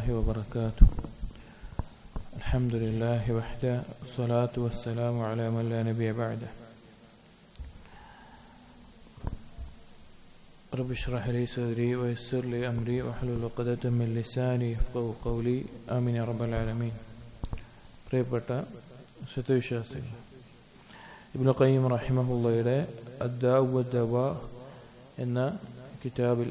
الله وبركاته الحمد لله وحده والصلاة والسلام على من لا نبي بعده رب اشرح لي صدري ويسر لي أمري واحلل عقدة من لساني يفقه قولي آمين يا رب العالمين പ്രിയപ്പെട്ട ശതവിശ്വാസികൾ ഇബ്നു ഖയ്യിം റഹിമഹുള്ളയുടെ അദ്ദാവ ദവ എന്ന കിതാബിൽ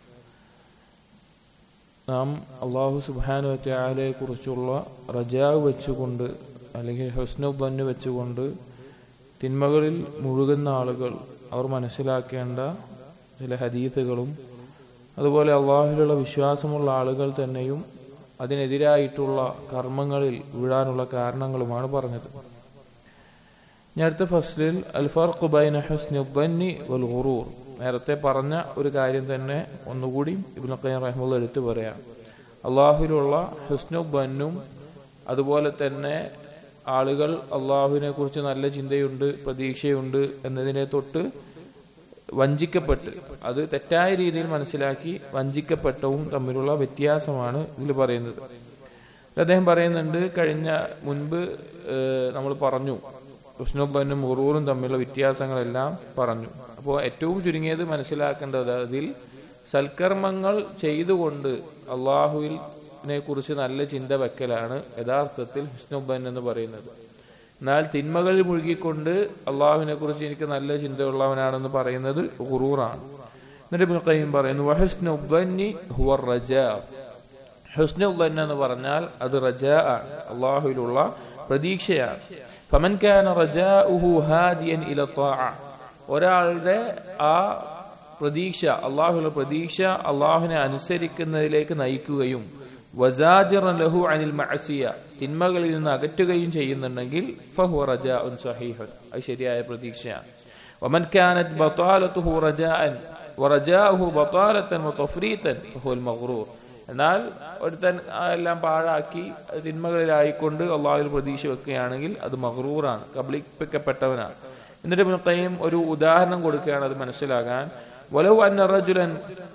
നാം അള്ളാഹു സുബാനു ത്യാലയെ കുറിച്ചുള്ള റജാവ് വെച്ചുകൊണ്ട് അല്ലെങ്കിൽ ഹസ്നുബന്ന് വെച്ചുകൊണ്ട് തിന്മകളിൽ മുഴുകുന്ന ആളുകൾ അവർ മനസ്സിലാക്കേണ്ട ചില ഹദീസുകളും അതുപോലെ അള്ളാഹുലുള്ള വിശ്വാസമുള്ള ആളുകൾ തന്നെയും അതിനെതിരായിട്ടുള്ള കർമ്മങ്ങളിൽ വീഴാനുള്ള കാരണങ്ങളുമാണ് പറഞ്ഞത് ഞാൻ അടുത്ത ഫസ്ലിൽ അൽഫർഖ് ബൈന ഹസ്നുബന്നി വൽ ഖുറൂർ നേരത്തെ പറഞ്ഞ ഒരു കാര്യം തന്നെ ഒന്നുകൂടി ഇബ്നു ഖയ്യിം റഹ്മുള്ള എടുത്തു പറയാം അള്ളാഹുവിലുള്ള ഹുസ്നുബന്നും അതുപോലെ തന്നെ ആളുകൾ അള്ളാഹുവിനെ കുറിച്ച് നല്ല ചിന്തയുണ്ട് പ്രതീക്ഷയുണ്ട് എന്നതിനെ തൊട്ട് വഞ്ചിക്കപ്പെട്ട് അത് തെറ്റായ രീതിയിൽ മനസ്സിലാക്കി വഞ്ചിക്കപ്പെട്ടവും തമ്മിലുള്ള വ്യത്യാസമാണ് ഇതിൽ പറയുന്നത് അദ്ദേഹം പറയുന്നുണ്ട് കഴിഞ്ഞ മുൻപ് നമ്മൾ പറഞ്ഞു ഉഷ്ണുബനും ഉറൂറും തമ്മിലുള്ള വ്യത്യാസങ്ങളെല്ലാം പറഞ്ഞു അപ്പോൾ ഏറ്റവും ചുരുങ്ങിയത് മനസ്സിലാക്കേണ്ടത് അതിൽ സൽക്കർമ്മങ്ങൾ ചെയ്തുകൊണ്ട് അള്ളാഹുവിനെ കുറിച്ച് നല്ല ചിന്ത വെക്കലാണ് യഥാർത്ഥത്തിൽ ഹുസ്നുബൻ എന്ന് പറയുന്നത് എന്നാൽ തിന്മകളിൽ മുഴുകിക്കൊണ്ട് അള്ളാഹുവിനെ കുറിച്ച് എനിക്ക് നല്ല ചിന്തയുള്ളവനാണെന്ന് പറയുന്നത് ഹുറൂറാണ് എന്നിട്ട് കയ്യും പറയുന്നു വഹസ്നുബന്നി ഹുവർ റജ ഹുസ്നുബൻ എന്ന് പറഞ്ഞാൽ അത് റജ ആണ് അള്ളാഹുവിലുള്ള പ്രതീക്ഷയാണ് ഫമൻ കാന റജാഉഹു ഹാദിയൻ ഇല ഒരാളുടെ ആ പ്രതീക്ഷ അള്ളാഹുള്ള പ്രതീക്ഷ അള്ളാഹുവിനെ അനുസരിക്കുന്നതിലേക്ക് നയിക്കുകയും വസാജിറൻ ലഹു അനിൽ മഅസിയ തിന്മകളിൽ നിന്ന് അകറ്റുകയും ചെയ്യുന്നുണ്ടെങ്കിൽ ഫഹു റജാഉൻ സഹീഹുൻ അത് ശരിയായ പ്രതീക്ഷയാണ് വമൻ കാനത് ബതാലതുഹു റജാഅൻ വറജാഉഹു ബതാലതൻ വതഫ്രീതൻ ഫഹുൽ മഗ്റൂർ എന്നാൽ ഒരുത്തൻ എല്ലാം പാഴാക്കി തിന്മകളിലായിക്കൊണ്ട് അള്ളാഹുവിൽ പ്രതീക്ഷ വെക്കുകയാണെങ്കിൽ അത് മഹറൂറാണ് കബളിപ്പിക്കപ്പെട്ടവനാണ് എന്നിട്ട് മുത്തയും ഒരു ഉദാഹരണം കൊടുക്കുകയാണ് അത് മനസ്സിലാകാൻ വലവ് അന്ന റജുലൻ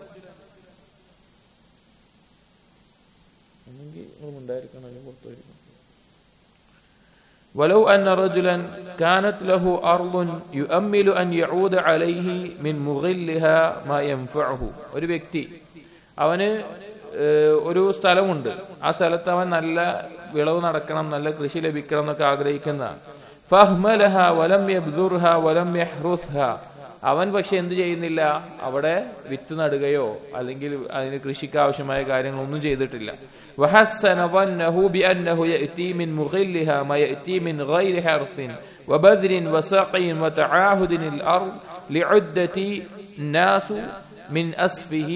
ولو أن رجلا كانت له أرض يؤمل أن يعود عليه من مغلها ما ينفعه ഒരു വ്യക്തി അവന് ഒരു സ്ഥലമുണ്ട് ആ സ്ഥലത്ത് അവൻ നല്ല വിളവ് നടക്കണം നല്ല കൃഷി ലഭിക്കണം എന്നൊക്കെ ആഗ്രഹിക്കുന്നതാണ് ഫഹ്മലഹ വലം യബ്ദുർഹ വലം യഹ്റുസ്ഹ അവൻ പക്ഷെ എന്ത് ചെയ്യുന്നില്ല അവിടെ വിത്ത് നടുകയോ അല്ലെങ്കിൽ അതിന് കൃഷിക്ക് ആവശ്യമായ കാര്യങ്ങളൊന്നും ചെയ്തിട്ടില്ല وحسن ظنه بأنه يأتي من مغلها ما يأتي من غير حرث وبذر وسقي وتعاهد الأرض لعدة الناس من أسفه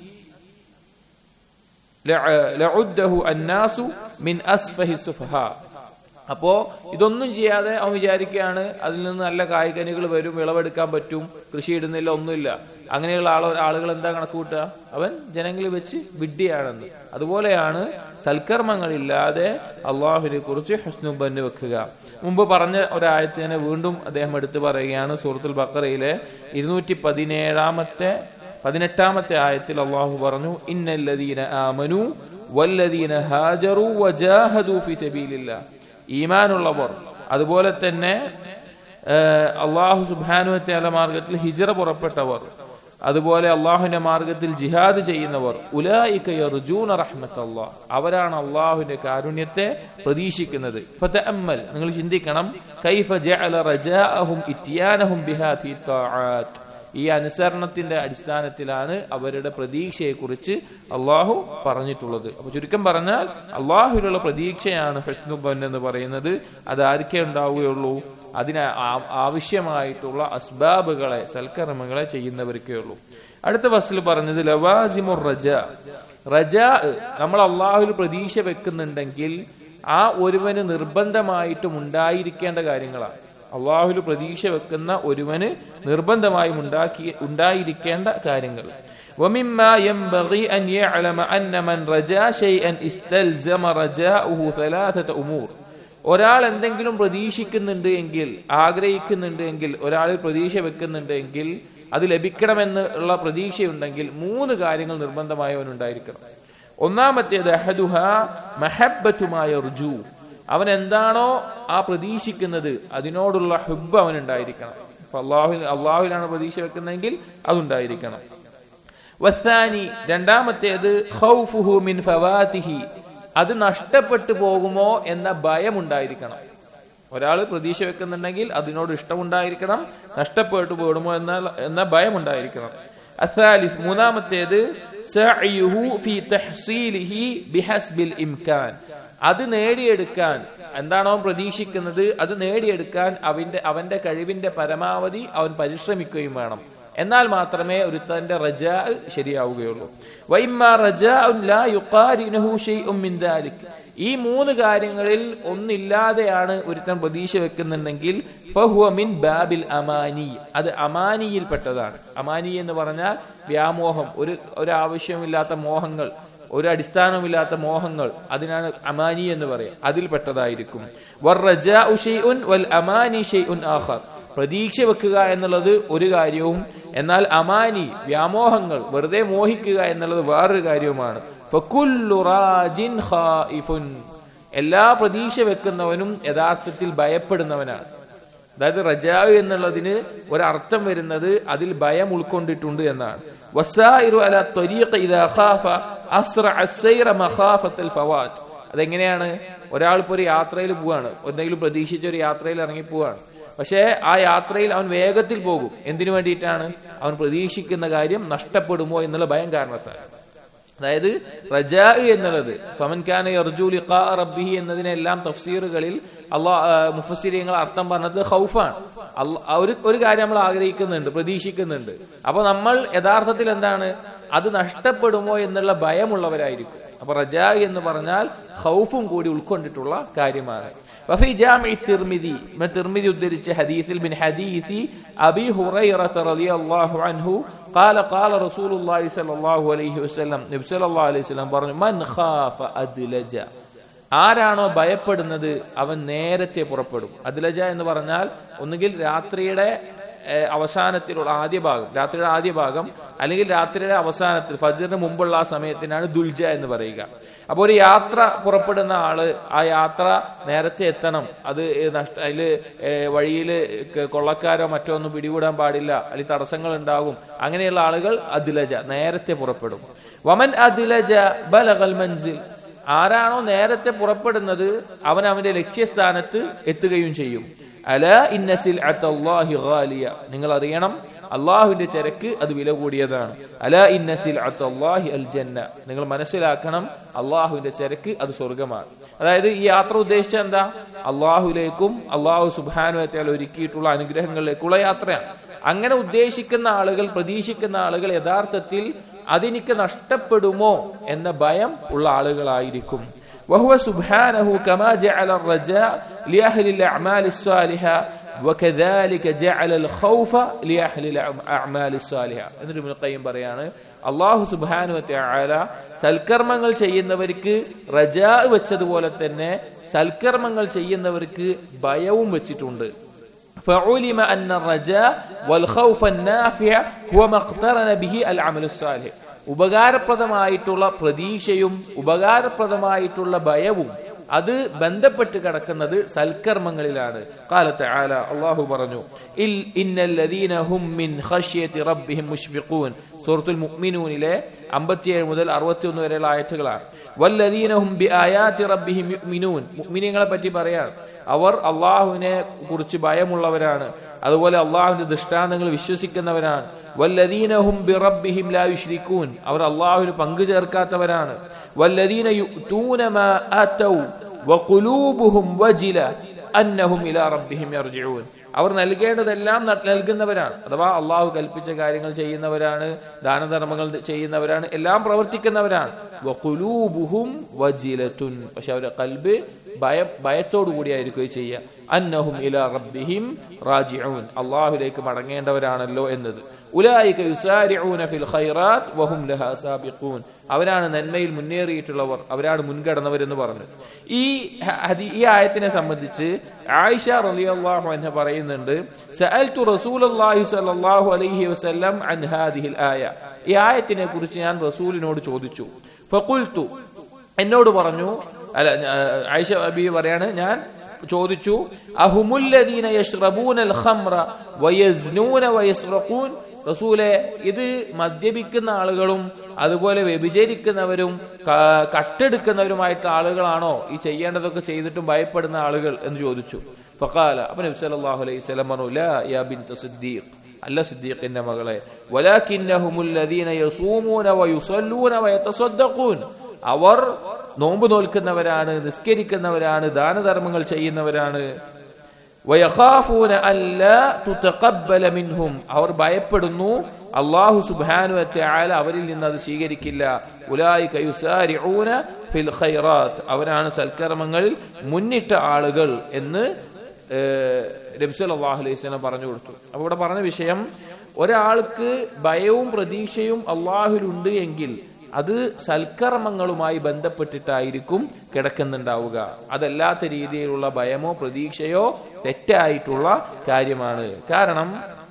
ലഉദ്ദഹു അന്നാസു മിൻ അസ്ഫഹി സുഫഹ അപ്പോ ഇതൊന്നും ചെയ്യാതെ അവൻ വിചാരിക്കുകയാണ് അതിൽ നിന്ന് നല്ല കായ്കനികൾ വരും വിളവെടുക്കാൻ പറ്റും കൃഷി ഇടുന്നില്ല ഒന്നുമില്ല അങ്ങനെയുള്ള ആളോ ആളുകൾ എന്താ കണക്ക് കൂട്ടുക അവൻ ജനങ്ങളിൽ വെച്ച് വിഡ്ഢിയാണെന്ന് അതുപോലെയാണ് സൽക്കർമ്മങ്ങളില്ലാതെ അള്ളാഹുവിനെ കുറിച്ച് ഹസ്നുബന്ന് വെക്കുക മുമ്പ് പറഞ്ഞ ഒരായത്തിനെ വീണ്ടും അദ്ദേഹം എടുത്തു പറയുകയാണ് സൂറത്തുൽ ബക്കറയിലെ ഇരുന്നൂറ്റി പതിനേഴാമത്തെ പതിനെട്ടാമത്തെ ആയത്തിൽ അള്ളാഹു പറഞ്ഞു ഇന്നല്ലദീന ആമനു വല്ലദീന ഹാജറു വജാഹദു ഫി സബീലില്ല ഈമാനുള്ളവർ അതുപോലെ തന്നെ അള്ളാഹു സുബാനുവത്തെ മാർഗത്തിൽ ഹിജറ പുറപ്പെട്ടവർ അതുപോലെ അള്ളാഹുവിന്റെ മാർഗത്തിൽ ജിഹാദ് ചെയ്യുന്നവർ ഉലായിക്കയർജൂന റഹ്മത്ത് അള്ളാഹ് അവരാണ് അള്ളാഹുവിന്റെ കാരുണ്യത്തെ പ്രതീക്ഷിക്കുന്നത് ഫതഅമ്മൽ നിങ്ങൾ ചിന്തിക്കണം കൈഫ ജഅല റജാഅഹും ഇത്യാനഹും ബിഹാ ഫീ തആത്ത് ഈ അനുസരണത്തിന്റെ അടിസ്ഥാനത്തിലാണ് അവരുടെ പ്രതീക്ഷയെക്കുറിച്ച് അള്ളാഹു പറഞ്ഞിട്ടുള്ളത് അപ്പൊ ചുരുക്കം പറഞ്ഞാൽ അള്ളാഹുവിലുള്ള പ്രതീക്ഷയാണ് ഹസ്നുബൻ എന്ന് പറയുന്നത് അത് ആർക്കേ ഉണ്ടാവുകയുള്ളൂ അതിന് ആവശ്യമായിട്ടുള്ള അസ്ബാബുകളെ സൽക്കർമ്മങ്ങളെ ചെയ്യുന്നവർക്കേ ഉള്ളൂ അടുത്ത ഫസ്റ്റിൽ പറഞ്ഞത് ലവാസിമുർ റജ റജ നമ്മൾ അള്ളാഹുവിൽ പ്രതീക്ഷ വെക്കുന്നുണ്ടെങ്കിൽ ആ ഒരുവന് നിർബന്ധമായിട്ടും ഉണ്ടായിരിക്കേണ്ട കാര്യങ്ങളാണ് അള്ളാഹുൽ പ്രതീക്ഷ വെക്കുന്ന ഒരുവന് നിർബന്ധമായും ഉണ്ടാക്കി ഉണ്ടായിരിക്കേണ്ട കാര്യങ്ങൾ ومما ينبغي أن يعلم أن من رجا شيئا استلزم رجاؤه ثلاثة أمور ഒരാൾ എന്തെങ്കിലും പ്രതീക്ഷിക്കുന്നുണ്ട് എങ്കിൽ ആഗ്രഹിക്കുന്നുണ്ട് എങ്കിൽ ഒരാളിൽ പ്രതീക്ഷ വെക്കുന്നുണ്ട് എങ്കിൽ അത് ലഭിക്കണമെന്ന് ഉള്ള പ്രതീക്ഷയുണ്ടെങ്കിൽ മൂന്ന് കാര്യങ്ങൾ നിർബന്ധമായി അവനുണ്ടായിരിക്കണം ഒന്നാമത്തേത് അഹദുഹ മഹബത്തുമായ റുജു അവൻ എന്താണോ ആ പ്രതീക്ഷിക്കുന്നത് അതിനോടുള്ള ഹുബ് അവൻ ഉണ്ടായിരിക്കണം അപ്പൊ അള്ളാഹു അള്ളാഹുലാണ് പ്രതീക്ഷ വെക്കുന്നതെങ്കിൽ അതുണ്ടായിരിക്കണം വസ്സാനി രണ്ടാമത്തേത് ഖൗഫുഹു മിൻ ഫവാതിഹി അത് നഷ്ടപ്പെട്ടു പോകുമോ എന്ന ഭയം ഉണ്ടായിരിക്കണം ഒരാൾ പ്രതീക്ഷ വെക്കുന്നുണ്ടെങ്കിൽ അതിനോട് ഇഷ്ടമുണ്ടായിരിക്കണം നഷ്ടപ്പെട്ടു പോകുമോ എന്ന എന്ന ഭയം ഉണ്ടായിരിക്കണം അസാലിസ് മൂന്നാമത്തേത് സഅയുഹു ഫി തഹ്സീലിഹി ബിഹസ്ബിൽ ഇംകാൻ അത് നേടിയെടുക്കാൻ എന്താണോ അവൻ പ്രതീക്ഷിക്കുന്നത് അത് നേടിയെടുക്കാൻ അവന്റെ അവന്റെ കഴിവിന്റെ പരമാവധി അവൻ പരിശ്രമിക്കുകയും വേണം എന്നാൽ മാത്രമേ ഒരുത്തന്റെ റജാ ശരിയാവുകയുള്ളൂ വൈമ്മ റജാ ലാ യുഖാരിനഹു ഷൈഉം മിൻ ദാലിക് ഈ മൂന്ന് കാര്യങ്ങളിൽ ഒന്നില്ലാതെയാണ് ഒരുത്തൻ പ്രതീക്ഷ വെക്കുന്നുണ്ടെങ്കിൽ ഫഹുവ മിൻ ബാബിൽ അമാനി അത് അമാനിയിൽപ്പെട്ടതാണ് അമാനി എന്ന് പറഞ്ഞാൽ വ്യാമോഹം ഒരു ഒരു ആവശ്യമില്ലാത്ത മോഹങ്ങൾ ഒരു അടിസ്ഥാനമില്ലാത്ത മോഹങ്ങൾ അതിനാണ് അമാനി എന്ന് പറയാം അതിൽപ്പെട്ടതായിരിക്കും വറജാഉ ഷൈഉൻ വൽ അമാനി ഷൈഉൻ ആഖർ പ്രതീക്ഷ വെക്കുക എന്നുള്ളത് ഒരു കാര്യവും എന്നാൽ അമാനി വ്യാമോഹങ്ങൾ വെറുതെ മോഹിക്കുക എന്നുള്ളത് വേറൊരു കാര്യവുമാണ് ഫകുല്ലു റാജിൻ ഖായിഫുൻ എല്ലാ പ്രതീക്ഷ വെക്കുന്നവനും യഥാർത്ഥത്തിൽ ഭയപ്പെടുന്നവനാണ് അതായത് റജാവ് എന്നുള്ളതിന് ഒരർത്ഥം വരുന്നത് അതിൽ ഭയം ഉൾക്കൊണ്ടിട്ടുണ്ട് എന്നാണ് വസായിറു അല ത്വരീഖ ഇദാ ഖാഫ അസ്റഅ അസ്സൈറ മഖാഫത്തൽ ഫവാറ്റ് അതെങ്ങനെയാണ് ഒരാൾ ഇപ്പോൾ ഒരു യാത്രയിൽ പോവാണ് എന്തെങ്കിലും പ്രതീക്ഷിച്ച ഒരു യാത്രയിൽ ഇറങ്ങി പോവാണ് പക്ഷേ ആ യാത്രയിൽ അവൻ വേഗത്തിൽ പോകും എന്തിനു വേണ്ടിയിട്ടാണ് അവൻ പ്രതീക്ഷിക്കുന്ന കാര്യം നഷ്ടപ്പെടുമോ എന്നുള്ള ഭയം കാരണത്താൽ അതായത് റജാ എന്നുള്ളത് ഫമൻഖാന അർജു ലിഖാ റബ്ബിഹി എന്നതിനെല്ലാം തഫ്സീറുകളിൽ അള്ളാഹ് മുഫസ്സിരിയങ്ങൾ അർത്ഥം പറഞ്ഞത് ഹൗഫാണ് അല്ല ഒരു ഒരു കാര്യം നമ്മൾ ആഗ്രഹിക്കുന്നുണ്ട് പ്രതീക്ഷിക്കുന്നുണ്ട് അപ്പൊ നമ്മൾ യഥാർത്ഥത്തിൽ എന്താണ് അത് നഷ്ടപ്പെടുമോ എന്നുള്ള ഭയമുള്ളവരായിരിക്കും അപ്പൊ റജാ എന്ന് പറഞ്ഞാൽ ഹൗഫും കൂടി ഉൾക്കൊണ്ടിട്ടുള്ള കാര്യമാണ് وفي جامع الترمذي من الترمذي ഉദ്ധരിച്ച ഹദീസിൽ ബിൻ ഹദീസി അബി ഹുറൈറة رضي الله عنه قال قال رسول الله صلى الله عليه وسلم നബി സല്ലല്ലാഹു അലൈഹി വസല്ലം പറഞ്ഞു മൻ ഖാഫ അദ്ലജ ആരാണോ ഭയപ്പെടുന്നത് അവൻ നേരത്തെ പുറപ്പെടും അദ്ലജ എന്ന് പറഞ്ഞാൽ ഒന്നുകിൽ രാത്രിയുടെ ഏഹ്, അവസാനത്തിലുള്ള ആദ്യ ഭാഗം രാത്രിയുടെ ആദ്യ ഭാഗം അല്ലെങ്കിൽ രാത്രിയുടെ അവസാനത്തിൽ ഫജറിന് മുമ്പുള്ള ആ സമയത്തിനാണ് ദുൽജ എന്ന് പറയുക അപ്പോൾ ഒരു യാത്ര പുറപ്പെടുന്ന ആള് ആ യാത്ര നേരത്തെ എത്തണം അത് നഷ്ട അതില് വഴിയിൽ കൊള്ളക്കാരോ മറ്റോ ഒന്നും പിടികൂടാൻ പാടില്ല അല്ലെങ്കിൽ തടസ്സങ്ങൾ ഉണ്ടാകും അങ്ങനെയുള്ള ആളുകൾ അതിലജ നേരത്തെ പുറപ്പെടും വമൻ അതിലജ ബലഗൽ മൻസിൽ ആരാണോ നേരത്തെ പുറപ്പെടുന്നത് അവൻ അവന്റെ ലക്ഷ്യസ്ഥാനത്ത് എത്തുകയും ചെയ്യും അല ഇന്നസിൽ അത്തല്ലാഹി ഗാലിയ നിങ്ങൾ അറിയണം അള്ളാഹുവിന്റെ ചരക്ക് അത് വില കൂടിയതാണ് അല ഇന്നസിൽ അത്തല്ലാഹി അൽ ജന്ന നിങ്ങൾ മനസ്സിലാക്കണം അള്ളാഹുവിന്റെ ചരക്ക് അത് സ്വർഗമാണ് അതായത് ഈ യാത്ര ഉദ്ദേശിച്ച എന്താ അള്ളാഹുലേക്കും അള്ളാഹു സുബാനുവറ്റാൽ ഒരുക്കിയിട്ടുള്ള അനുഗ്രഹങ്ങളിലേക്കുള്ള യാത്രയാണ് അങ്ങനെ ഉദ്ദേശിക്കുന്ന ആളുകൾ പ്രതീക്ഷിക്കുന്ന ആളുകൾ യഥാർത്ഥത്തിൽ അതെനിക്ക് നഷ്ടപ്പെടുമോ എന്ന ഭയം ഉള്ള ആളുകളായിരിക്കും وهو سبحانه كما جعل الرجاء لأهل الأعمال الصالحة وكذلك جعل الخوف لأهل الأعمال الصالحة എന്നിട്ട് ഇബ്നു ഖയ്യിം പറയാണ് അള്ളാഹു സുബ്ഹാനഹു വതആല സൽക്കർമ്മങ്ങൾ ചെയ്യുന്നവർക്ക് റജാ വെച്ചതുപോലെ തന്നെ സൽക്കർമ്മങ്ങൾ ചെയ്യുന്നവർക്ക് ഭയവും വെച്ചിട്ടുണ്ട് فعلم أن الرجاء والخوف النافع هو ما اقترن به العمل الصالح ഉപകാരപ്രദമായിട്ടുള്ള പ്രതീക്ഷയും ഉപകാരപ്രദമായിട്ടുള്ള ഭയവും അത് ബന്ധപ്പെട്ട് കിടക്കുന്നത് സൽക്കർമ്മങ്ങളിലാണ് കാലത്ത് ആല അള്ളാഹു പറഞ്ഞു ഇൽ ഇന്നല്ലദീന ഹും മിൻ ഖശ്യതി റബ്ബിഹിം മുഷ്ഫിഖൂൻ സൂറത്തുൽ മുഅ്മിനൂനിലെ 57 മുതൽ 61 വരെയുള്ള ആയത്തുകളാണ് വല്ലദീന ഹും ബി ആയാതി റബ്ബിഹിം യുഅ്മിനൂൻ മുഅ്മിനീങ്ങളെ പറ്റി പറയാണ് അവർ അള്ളാഹുവിനെ കുറിച്ച് ഭയമുള്ളവരാണ് അതുപോലെ അള്ളാഹുവിന്റെ ദൃഷ്ടാന്തങ്ങൾ വിശ്വസിക്കുന്നവരാണ് വല്ലദീനഹും ബിറബ്ബിഹിം ലാ യുശ്രിക്കൂൻ അവർ അള്ളാഹുവിന് പങ്കു ചേർക്കാത്തവരാണ് വല്ലദീന യുഅ്തൂന മാ ആതൗ വഖുലൂബുഹും വജില അന്നഹും ഇലാ റബ്ബിഹിം യർജിഊൻ അവർ നൽകേണ്ടതെല്ലാം ന- നൽകുന്നവരാണ് അഥവാ അള്ളാഹു കൽപ്പിച്ച കാര്യങ്ങൾ ചെയ്യുന്നവരാണ് ദാനധർമ്മങ്ങൾ ചെയ്യുന്നവരാണ് എല്ലാം പ്രവർത്തിക്കുന്നവരാണ് വഖുലൂബുഹും വജിലത്തുൻ പക്ഷെ അവരുടെ കൽബ് ഭയ ഭയത്തോടു കൂടിയായിരിക്കും ചെയ്യുക അന്നഹും ഇലാ റബ്ബിഹിം റാജിഊൻ അള്ളാഹുലേക്ക് മടങ്ങേണ്ടവരാണല്ലോ എന്നത് ഉലായിക യുസാരിഊന ഫിൽ ഖൈറാത്ത് വഹും ലഹാ സാബിഖൂൻ അവരാണ് നന്മയിൽ മുന്നേറിയിട്ടുള്ളവർ അവരാണ് മുൻകടന്നവരെന്ന് പറഞ്ഞു ഈ ഹദി- ഈ ആയത്തിനെ സംബന്ധിച്ച് ആയിഷ റളിയല്ലാഹു അൻഹ പറയുന്നുണ്ട് സഅൽതു റസൂലുള്ളാഹി സ്വല്ലല്ലാഹു അലൈഹി വസല്ലം അൻ ഹാദിഹിൽ ആയ ഈ ആയത്തിനെ കുറിച്ച് ഞാൻ റസൂലിനോട് ചോദിച്ചു ഫഖുൽതു എന്നോട് പറഞ്ഞു അല്ല ഞാ- ആയിഷ അബി പറയാണ് ഞാൻ ചോദിച്ചു അഹുമുല്ലദീന യശ്റബൂനൽ ഖംറ വയസ്നൂന വയസ്റഖൂൻ റസൂലെ ഇത് മദ്യപിക്കുന്ന ആളുകളും അതുപോലെ വ്യഭിചരിക്കുന്നവരും ക- കട്ടെടുക്കുന്നവരുമായിട്ടുള്ള ആളുകളാണോ ഈ ചെയ്യേണ്ടതൊക്കെ ചെയ്തിട്ടും ഭയപ്പെടുന്ന ആളുകൾ എന്ന് ചോദിച്ചു ഫഖാല അപ്പൊ നബി സല്ലല്ലാഹു അലൈഹി വസല്ലം പറഞ്ഞു ലാ യാ ബിൻത സിദ്ദീഖ് അല്ല സിദ്ദീഖിന്റെ മകളെ വലാകിന്നഹുമുല്ലദീന യസൂമൂന വയുസല്ലൂന വയതസദ്ദഖൂൻ അവർ നോമ്പ് നോൽക്കുന്നവരാണ് നിസ്കരിക്കുന്നവരാണ് ദാനധർമ്മങ്ങൾ ചെയ്യുന്നവരാണ് വയഖാഫൂന അല്ലാ തുതഖബ്ബല മിൻഹും അവർ ഭയപ്പെടുന്നു അല്ലാഹു സുബ്ഹാനഹു വതആല അവരിൽ നിന്ന് അത് സ്വീകരിക്കില്ല ഉലായിക യുസാരിഊന ഫിൽ ഖൈറാത്ത് അവരാണ് സൽക്കർമ്മങ്ങളിൽ മുന്നിട്ട ആളുകൾ എന്ന് നബി സല്ലല്ലാഹു അലൈഹി വസല്ലം പറഞ്ഞു കൊടുത്തു അപ്പോൾ ഇവിടെ പറഞ്ഞ വിഷയം ഒരാൾക്ക് ഭയവും പ്രതീക്ഷയും അള്ളാഹുലുണ്ട് എങ്കിൽ അത് സൽക്കർമ്മങ്ങളുമായി ബന്ധപ്പെട്ടിട്ടായിരിക്കും കിടക്കുന്നുണ്ടാവുക അതല്ലാത്ത രീതിയിലുള്ള ഭയമോ പ്രതീക്ഷയോ തെറ്റായിട്ടുള്ള കാര്യമാണ് കാരണം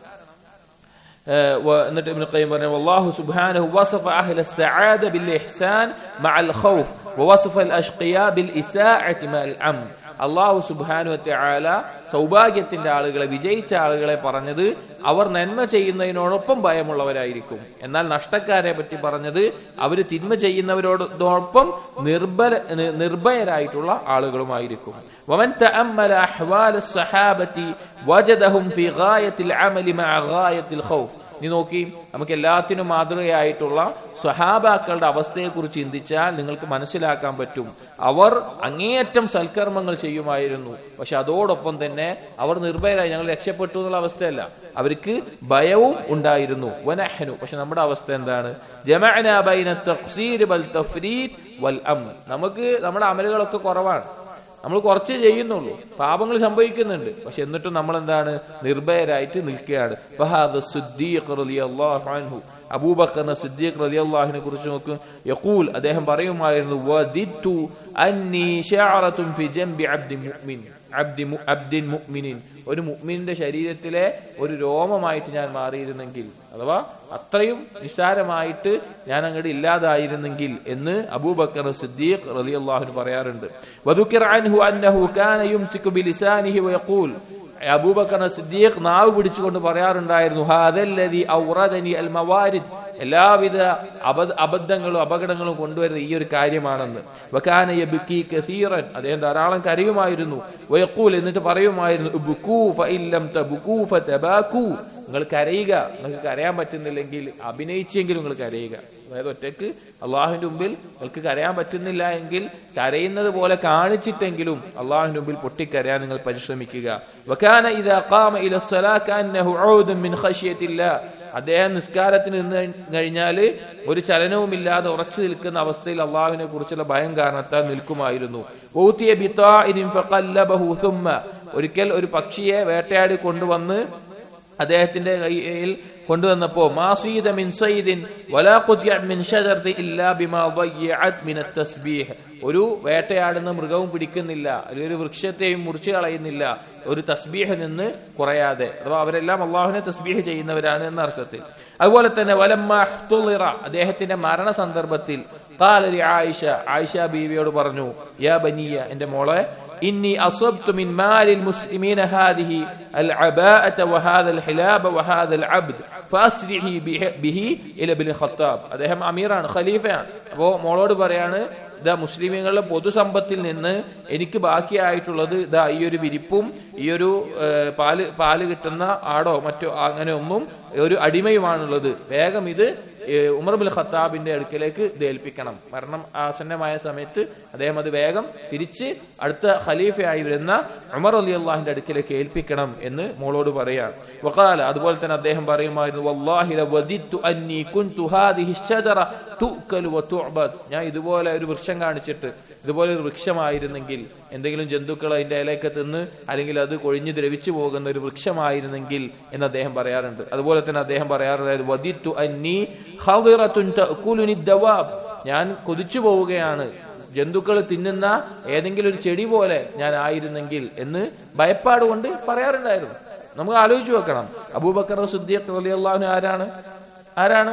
آه، ونت ابن القيم رحمه والله سبحانه وصف أهل السعادة بالإحسان مع الخوف ووصف الأشقياء بالإساءة مع الأمن അള്ളാഹു സുബാനു ആല സൗഭാഗ്യത്തിന്റെ ആളുകളെ വിജയിച്ച ആളുകളെ പറഞ്ഞത് അവർ നന്മ ചെയ്യുന്നതിനോടൊപ്പം ഭയമുള്ളവരായിരിക്കും എന്നാൽ നഷ്ടക്കാരെ പറ്റി പറഞ്ഞത് അവർ തിന്മ ചെയ്യുന്നവരോടൊപ്പം നിർബല നി- നിർഭയരായിട്ടുള്ള ആളുകളുമായിരിക്കും ومن تأمل أحوال الصحابة وجدهم في غاية العمل مع غاية الخوف നീ നോക്കി നമുക്ക് എല്ലാത്തിനും മാതൃകയായിട്ടുള്ള സ്വഹാബാക്കളുടെ അവസ്ഥയെക്കുറിച്ച് ചിന്തിച്ചാൽ നിങ്ങൾക്ക് മനസ്സിലാക്കാൻ പറ്റും അവർ അങ്ങേയറ്റം സൽക്കർമ്മങ്ങൾ ചെയ്യുമായിരുന്നു പക്ഷെ അതോടൊപ്പം തന്നെ അവർ നിർഭയരായി ഞങ്ങൾ രക്ഷപ്പെട്ടു എന്നുള്ള അവസ്ഥയല്ല അവർക്ക് ഭയവും ഉണ്ടായിരുന്നു വനഹനു പക്ഷെ നമ്മുടെ അവസ്ഥ എന്താണ് ജമഅന ബൈന തഖ്സീർ വൽ തഫ്രീദ് വൽ അം നമുക്ക് നമ്മുടെ അമലുകളൊക്കെ കുറവാണ് നമ്മൾ കുറച്ച് ചെയ്യുന്നുള്ളൂ പാപങ്ങൾ സംഭവിക്കുന്നുണ്ട് പക്ഷെ എന്നിട്ടും നമ്മൾ എന്താണ് നിർഭയരായിട്ട് നിൽക്കുകയാണ് ഫഹാദ് സിദ്ദീഖ് റളിയല്ലാഹു അൻഹു അബൂബക്കർ സിദ്ദീഖ് റളിയല്ലാഹുവിനെ കുറിച്ച് നോക്കും യഖൂൽ അദ്ദേഹം പറയുമായിരുന്നു വദിത്തു അന്നി ശഅറത്തുൻ ഫി ജംബി അബ്ദി മുഅ്മിൻ അബ്ദി മു- അബ്ദിൻ മുഅ്മിനിൻ ഒരു മുഅ്മിനിന്റെ ശരീരത്തിലെ ഒരു രോമമായിട്ട് ഞാൻ മാറിയിരുന്നെങ്കിൽ അഥവാ അത്രയും നിസ്സാരമായിട്ട് ഞാൻ അങ്ങോട്ട് ഇല്ലാതായിരുന്നെങ്കിൽ എന്ന് അബൂബക്കർ സിദ്ദീഖ് റളിയല്ലാഹു പറയാറുണ്ട് വദുക്കിർ അൻഹു അന്നഹു കാന യുംസികു ബിലിസാനിഹി വയഖൂൽ അബൂബക്കർ സിദ്ദീഖ് നാവ് പിടിച്ചുകൊണ്ട് പറയാറുണ്ടായിരുന്നു ഹാദല്ലദി ഔറദനി അൽ മവാരിദ് എല്ലാവിധ അബദ്ധ അബദ്ധങ്ങളും അപകടങ്ങളും കൊണ്ടുവരുന്ന ഈ ഒരു കാര്യമാണെന്ന് വകാന യബ്കി കസീറൻ അദ്ദേഹം ധാരാളം കരയുമായിരുന്നു വയഖൂൽ എന്നിട്ട് പറയുമായിരുന്നു ഉബ്കൂ ഫഇല്ലം തബ്കൂ ഫതബാകൂ നിങ്ങൾ കരയുക നിങ്ങൾക്ക് കരയാൻ പറ്റുന്നില്ലെങ്കിൽ അഭിനയിച്ചെങ്കിലും നിങ്ങൾ കരയുക അതായത് ഒറ്റയ്ക്ക് അള്ളാഹുവിന്റെ മുമ്പിൽ നിങ്ങൾക്ക് കരയാൻ പറ്റുന്നില്ല എങ്കിൽ കരയുന്നത് പോലെ കാണിച്ചിട്ടെങ്കിലും അള്ളാഹുവിന്റെ മുമ്പിൽ പൊട്ടിക്കരയാൻ നിങ്ങൾ പരിശ്രമിക്കുക വകാന ഇദാ ഖാമ ഇല الصلاة كأنه عود من خشية الله അദ്ദേഹം നിസ്കാരത്തിന് നിന്ന് കഴിഞ്ഞാൽ ഒരു ചലനവുമില്ലാതെ ഉറച്ചു നിൽക്കുന്ന അവസ്ഥയിൽ അള്ളാഹുവിനെ കുറിച്ചുള്ള ഭയം കാരണത്താൽ നിൽക്കുമായിരുന്നു ഊത്തിയ ബിത്താഇനിൻ ഫഖല്ലബഹു ثم ഒരിക്കൽ ഒരു പക്ഷിയെ വേട്ടയാടി കൊണ്ടുവന്ന് അദ്ദേഹത്തിന്റെ കയ്യിൽ കൊണ്ടുവന്നപ്പോ മാസീദ മിൻ സൈദിൻ വലാ ഖുതിയ മിൻ ഷജറത്തി ഇല്ലാ ബിമാ ضيعت من التسبيح ഒരു വേട്ടയാടുന്ന മൃഗവും പിടിക്കുന്നില്ല അല്ലെങ്കിൽ ഒരു വൃക്ഷത്തെയും മുറിച്ചു കളയുന്നില്ല ഒരു തസ്ബീഹ് നിന്ന് കുറയാതെ അഥവാ അവരെല്ലാം അള്ളാഹുവിനെ തസ്ബീഹ് ചെയ്യുന്നവരാണ് എന്ന അർത്ഥത്തിൽ അതുപോലെ തന്നെ വലമ്മ ഇഹ്തുളിറ, അദ്ദേഹത്തിന്റെ മരണ സന്ദർഭത്തിൽ قال ആയിഷ ആയിഷ ബീവിയോട് പറഞ്ഞു യാ ബനിയ എന്റെ മോളെ إني أصبت من مال المسلمين هذه العباءة وهذا الحلاب وهذا العبد فأسرعي به- به إلى ابن الخطاب അദ്ദേഹം അമീറാണ് ഖലീഫയാണ് അപ്പോ മോളോട് പറയാണ് ഇതാ മുസ്ലിമീങ്ങളുടെ പൊതുസമ്പത്തിൽ നിന്ന് എനിക്ക് ബാക്കിയായിട്ടുള്ളത് ഇതാ ഈ ഒരു വിരിപ്പും ഈ ഒരു ഏഹ്, പാല് പാല് കിട്ടുന്ന ആടോ മറ്റോ അങ്ങനെ ഒന്നും ഒരു അടിമയുമാണുള്ളത് വേഗം ഇത് ഏഹ്, ഉമർ ബിൻ ഖത്താബിന്റെ അടുക്കലേക്ക് ഇത് ഏൽപ്പിക്കണം മരണം ആസന്നമായ സമയത്ത് അദ്ദേഹം അത് വേഗം തിരിച്ച് അടുത്ത ഖലീഫയായി വരുന്ന ഉമർ അലി അള്ളാഹിന്റെ അടുക്കലേക്ക് ഏൽപ്പിക്കണം എന്ന് മോളോട് പറയാം വഖാല അതുപോലെ തന്നെ അദ്ദേഹം പറയുമായിരുന്നു വല്ലാഹി ലവദിത്തു അന്നി കുൻതു ഹാദിഹി الشجرة തുഅ്കലു വതുഅബദ് ഞാൻ ഇതുപോലെ ഒരു വൃക്ഷം കാണിച്ചിട്ട് ഇതുപോലെ ഒരു വൃക്ഷമായിരുന്നെങ്കിൽ എന്തെങ്കിലും ജന്തുക്കൾ അതിന്റെ ഇലയൊക്കെ തിന്ന് അല്ലെങ്കിൽ അത് കൊഴിഞ്ഞ് ദ്രവിച്ചു പോകുന്ന ഒരു വൃക്ഷമായിരുന്നെങ്കിൽ എന്ന് അദ്ദേഹം പറയാറുണ്ട് അതുപോലെ തന്നെ അദ്ദേഹം പറയാറുണ്ടായത് വദിത്തു അന്നി ഖദിറത്തുൻ തഅകുലുനി ദവാബ് ഞാൻ കൊതിച്ചു പോവുകയാണ് ജന്തുക്കൾ തിന്നുന്ന ഏതെങ്കിലും ഒരു ചെടി പോലെ ഞാൻ ആയിരുന്നെങ്കിൽ എന്ന് ഭയപ്പാട് കൊണ്ട് പറയാറുണ്ടായിരുന്നു നമുക്ക് ആലോചിച്ചു വെക്കണം അബൂബക്കർ സിദ്ദീഖ് റളിയല്ലാഹു ആരാണ് ആരാണ്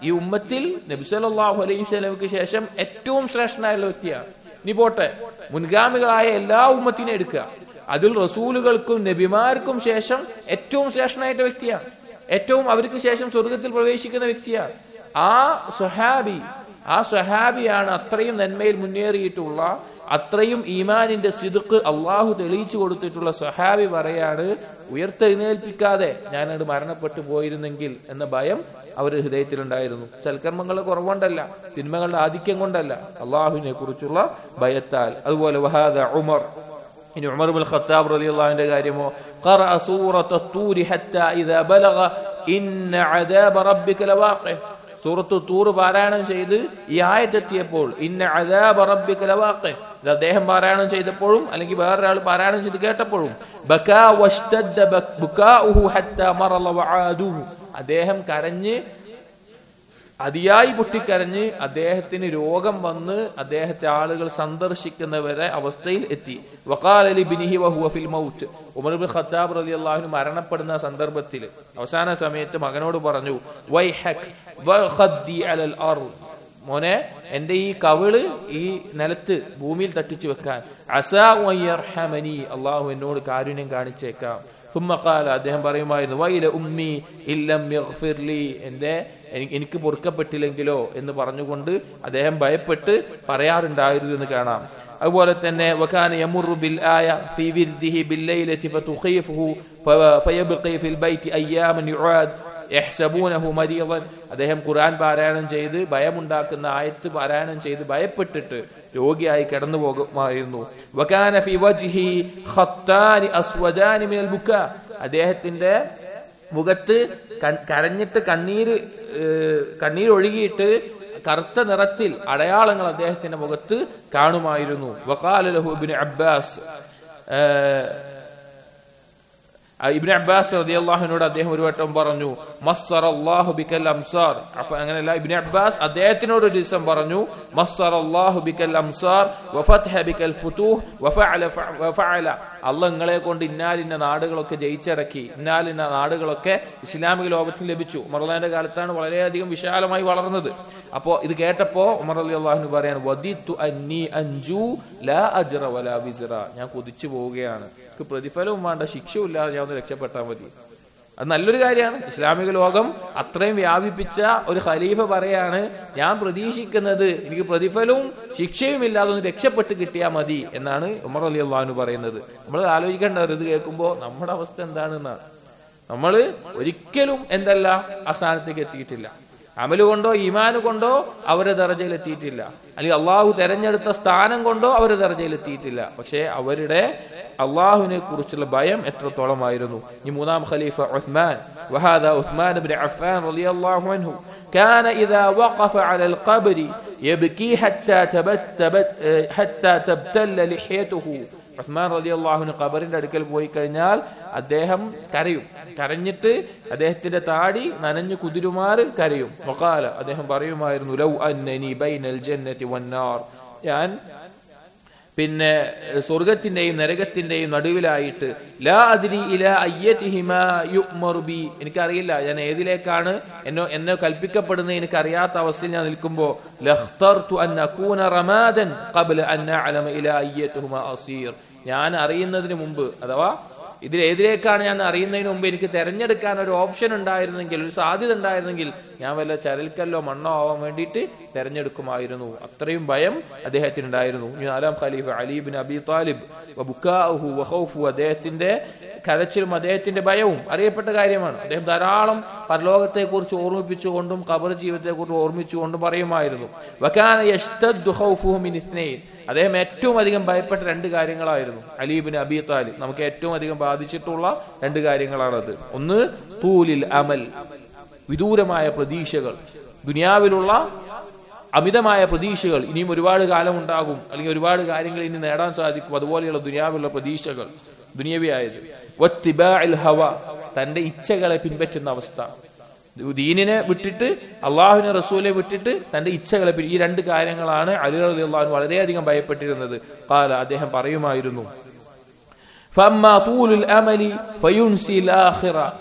ഈ ഉമ്മത്തിൽ നബി സല്ലല്ലാഹു അലൈഹി വസല്ലമക്ക് ശേഷം ഏറ്റവും ശ്രേഷ്ഠനായുള്ള വ്യക്തിയാണ് ഇനി പോട്ടെ മുൻഗാമികളായ എല്ലാ ഉമ്മത്തിനെ എടുക്കുക അതിൽ റസൂലുകൾക്കും നബിമാർക്കും ശേഷം ഏറ്റവും ശ്രേഷ്ഠനായിട്ട് വ്യക്തിയാണ് ഏറ്റവും അവർക്ക് ശേഷം സ്വർഗത്തിൽ പ്രവേശിക്കുന്ന വ്യക്തിയാണ് ആ സ്വഹാബി ആ സ്വഹാബിയാണ് അത്രയും നന്മയിൽ മുന്നേറിയിട്ടുള്ള അത്രയും ഈമാനിന്റെ സിദുക്ക് അള്ളാഹു തെളിയിച്ചു കൊടുത്തിട്ടുള്ള സ്വഹാബി പറയാണ് ഉയർത്തെഴുന്നേൽപ്പിക്കാതെ ഞാനത് മരണപ്പെട്ടു പോയിരുന്നെങ്കിൽ എന്ന ഭയം അവരുടെ ഹൃദയത്തിലുണ്ടായിരുന്നു സൽക്കർമ്മങ്ങളുടെ കുറവുകൊണ്ടല്ല തിന്മകളുടെ ആധിക്യം കൊണ്ടല്ല അള്ളാഹുവിനെ കുറിച്ചുള്ള ഭയത്താൽ അതുപോലെ വഹാദ ഉമർ ഇനി ഉമർ ബിൻ ഖത്താബ് റളിയല്ലാഹുവിന്റെ കാര്യമോ ഖറഅ സൂറത്ത തൂരി ഹത്താ ഇദാ ബലഗ ഇന്ന അദാബ റബ്ബിക ലവാഖി സൂറത്ത് തൂർ പാരായണം ചെയ്ത് ഈ ആയത്തെത്തിയപ്പോൾ ഇന്ന അദാബ റബ്ബിക ലവാഖി ഇത് അദ്ദേഹം പാരായണം ചെയ്തപ്പോഴും അല്ലെങ്കിൽ വേറൊരാൾ പാരായണം ചെയ്ത് കേട്ടപ്പോഴും ബകാ വഷ്തദ്ദ ബുകാഉഹു ഹത്താ മറല വആദുഹു അദ്ദേഹം കരഞ്ഞ് അതിയായി പൊട്ടിക്കരഞ്ഞ് അദ്ദേഹത്തിന് രോഗം വന്ന് അദ്ദേഹത്തെ ആളുകൾ സന്ദർശിക്കുന്നവരെ അവസ്ഥയിൽ എത്തി വക്കാലി ബിനിഹി വഹുവ ഫിൽ മൗത്ത് ഉമർ ബിൻ ഖത്താബ് റളിയല്ലാഹു മരണപ്പെടുന്ന സന്ദർഭത്തിൽ അവസാന സമയത്ത് മകനോട് പറഞ്ഞു വൈഹക് വഖദ്ദി അലൽ അർദ് മോനെ എന്റെ ഈ കവിള് ഈ നിലത്ത് ഭൂമിയിൽ തട്ടിച്ചു വെക്കാൻ അസാ വയ്യർഹമനി അള്ളാഹു എന്നോട് കാരുണ്യം കാണിച്ചേക്കാം തുമ്മക്കാല അദ്ദേഹം പറയുമായിരുന്നു വൈല ഉമ്മി ഇല്ലം യഗ്ഫിർലി എന്റെ എനിക്ക് പൊറുക്കപ്പെട്ടില്ലെങ്കിലോ എന്ന് പറഞ്ഞുകൊണ്ട് അദ്ദേഹം ഭയപ്പെട്ട് പറയാറുണ്ടായിരുന്നു എന്ന് കാണാം അതുപോലെ തന്നെ വകാന യമുറു ബിൽ ആയ ഫീ വിർദിഹി ബില്ലൈലതി ഫതുഖീഫുഹു ഫയബ്ഖി ഫിൽ ബൈതി അയ്യാമൻ യുആദ് യഹ്സബൂനഹു മരീദൻ അദ്ദേഹം ഖുർആൻ പാരായണം ചെയ്ത് ഭയമുണ്ടാക്കുന്ന ആയത്ത് പാരായണം ചെയ്ത് ഭയപ്പെട്ടിട്ട് രോഗിയായി കടന്നു പോകുമായിരുന്നു വകാന ഫി വജ്ഹി ഖത്താനി അസ്വദാനി മിനൽ ബുക അദ്ദേഹത്തിന്റെ മുഖത്ത് കരഞ്ഞിട്ട് കണ്ണീര് കണ്ണീര് ഒഴുകിയിട്ട് കറുത്ത നിറത്തിൽ അടയാളങ്ങൾ അദ്ദേഹത്തിന്റെ മുഖത്ത് കാണുമായിരുന്നു വക്കാല ലഹുബിൻ അബ്ബാസ് ഇബ്നു അബ്ബാസ് റളിയല്ലാഹുവിനോട് അദ്ദേഹം ഒരു വട്ടം പറഞ്ഞു മസ്സർ അല്ലാഹു ബിക്കൽ അംസാർ അങ്ങനെയല്ല ഇബ്നു അബ്ബാസ് അദ്ദേഹത്തിനോട് ഒരു ദിവസം പറഞ്ഞു മസ്സർ അല്ലാഹു ബിക്കൽ അംസാർ വഫത്ഹ ബിക്കൽ ഫുതൂഹ് വഫഅല വഫഅല അല്ല നിങ്ങളെ കൊണ്ട് ഇന്നാലിന്ന നാടുകളൊക്കെ ജയിച്ചടക്കി ഇന്നാലിന്ന നാടുകളൊക്കെ ഇസ്ലാമിക ലോകത്തിൽ ലഭിച്ചു ഉമർലാന്റെ കാലത്താണ് വളരെയധികം വിശാലമായി വളർന്നത് അപ്പോ ഇത് കേട്ടപ്പോ ഉമർ അലി അള്ളാഹുന് പറയാണ് വദിത്തു അന്നി അഞ്ചു ലാ അജ്റ വലാ വിസ്റ ഞാൻ കുതിച്ചു പോവുകയാണ് എനിക്ക് പ്രതിഫലവും വേണ്ട ശിക്ഷയും ഇല്ലാതെ ഞാൻ ഒന്ന് രക്ഷപ്പെട്ടാൽ മതി അത് നല്ലൊരു കാര്യമാണ് ഇസ്ലാമിക ലോകം അത്രയും വ്യാപിപ്പിച്ച ഒരു ഖലീഫ പറയാണ് ഞാൻ പ്രതീക്ഷിക്കുന്നത് എനിക്ക് പ്രതിഫലവും ശിക്ഷയും ഇല്ലാതെ ഒന്ന് രക്ഷപ്പെട്ട് കിട്ടിയാൽ മതി എന്നാണ് ഉമർ അലി അള്ളഹാനു പറയുന്നത് നമ്മൾ ആലോചിക്കേണ്ടത് ഇത് കേൾക്കുമ്പോൾ നമ്മുടെ അവസ്ഥ എന്താണെന്നാണ് നമ്മൾ ഒരിക്കലും എന്തല്ല ആ സ്ഥാനത്തേക്ക് എത്തിയിട്ടില്ല അമല് കൊണ്ടോ ഈമാന് കൊണ്ടോ അവരെ ദർജയിൽ എത്തിയിട്ടില്ല അല്ലെങ്കിൽ അള്ളാഹു തെരഞ്ഞെടുത്ത സ്ഥാനം കൊണ്ടോ അവരെ ദർജയിൽ എത്തിയിട്ടില്ല പക്ഷേ അവരുടെ അള്ളാഹുവിനെ കുറിച്ചുള്ള ഭയം എത്രത്തോളമായിരുന്നു ഈ മൂന്നാം ഖലീഫ ഉസ്മാൻ وهذا عثمان بن عفان رضي الله عنه كان إذا وقف على القبر يبكي حتى تبت تبت حتى تبتل لحيته ഉസ്മാൻ റലി അള്ളാഹുന് ഖബറിന്റെ അടുക്കൽ പോയി കഴിഞ്ഞാൽ അദ്ദേഹം കരയും കരഞ്ഞിട്ട് അദ്ദേഹത്തിന്റെ താടി നനഞ്ഞു കുതിരുമാറ് കരയും മൊക്കാല അദ്ദേഹം പറയുമായിരുന്നു ലൗ അന്നനി ബൈനൽ ജന്നതി വന്നാർ ഞാൻ പിന്നെ സ്വർഗത്തിന്റെയും നരകത്തിന്റെയും നടുവിലായിട്ട് ലാ അതിരി ഇല അയ്യത്തിഹിമ യുമറുബി എനിക്കറിയില്ല ഞാൻ ഏതിലേക്കാണ് എന്നോ എന്നെ കൽപ്പിക്കപ്പെടുന്നത് എനിക്കറിയാത്ത അവസ്ഥയിൽ ഞാൻ നിൽക്കുമ്പോ ലഖ്തർതു അൻ അകൂന റമാദൻ ഖബ്ല അൻ അഅലമ ഇല അയ്യത്തുഹുമ അസീർ ഞാൻ അറിയുന്നതിന് മുമ്പ് അഥവാ ഇതിൽ ഏതിലേക്കാണ് ഞാൻ അറിയുന്നതിന് മുമ്പ് എനിക്ക് തെരഞ്ഞെടുക്കാൻ ഒരു ഓപ്ഷൻ ഉണ്ടായിരുന്നെങ്കിൽ ഒരു സാധ്യത ഉണ്ടായിരുന്നെങ്കിൽ ഞാൻ വല്ല ചരൽക്കല്ലോ മണ്ണോ ആവാൻ വേണ്ടിയിട്ട് തെരഞ്ഞെടുക്കുമായിരുന്നു അത്രയും ഭയം അദ്ദേഹത്തിനുണ്ടായിരുന്നു നാലാം ഖലീഫ അലീബിൻ അബി താലിബ് ബുക്കാഹു വഹൌഫു അദ്ദേഹത്തിന്റെ കരച്ചിലും അദ്ദേഹത്തിന്റെ ഭയവും അറിയപ്പെട്ട കാര്യമാണ് അദ്ദേഹം ധാരാളം പരലോകത്തെ കുറിച്ച് ഓർമ്മിപ്പിച്ചുകൊണ്ടും ഖബർ ജീവിതത്തെ കുറിച്ച് ഓർമ്മിച്ചുകൊണ്ടും പറയുമായിരുന്നു വക്കാന യഷ്തദ്ദു ഖൗഫുഹു മിൻ ഇസ്നൈൻ അദ്ദേഹം ഏറ്റവും അധികം ഭയപ്പെട്ട രണ്ട് കാര്യങ്ങളായിരുന്നു അലീബിന് അബി താലിബ് നമുക്ക് ഏറ്റവും അധികം ബാധിച്ചിട്ടുള്ള രണ്ട് കാര്യങ്ങളാണത് ഒന്ന് തൂലിൽ അമൽ വിദൂരമായ പ്രതീക്ഷകൾ ദുനിയാവിലുള്ള അമിതമായ പ്രതീക്ഷകൾ ഇനിയും ഒരുപാട് കാലം ഉണ്ടാകും അല്ലെങ്കിൽ ഒരുപാട് കാര്യങ്ങൾ ഇനി നേടാൻ സാധിക്കും അതുപോലെയുള്ള ദുനിയാവിലുള്ള പ്രതീക്ഷകൾ ദുനിയവിയായത് ഹവ തന്റെ ഇച്ഛകളെ പിൻപറ്റുന്ന അവസ്ഥ ദീനിനെ വിട്ടിട്ട് അള്ളാഹുവിനെ റസൂലെ വിട്ടിട്ട് തന്റെ ഇച്ഛകളെ ഈ രണ്ട് കാര്യങ്ങളാണ് അലി അലി അള്ളാഹു വളരെയധികം ഭയപ്പെട്ടിരുന്നത് കാല അദ്ദേഹം പറയുമായിരുന്നു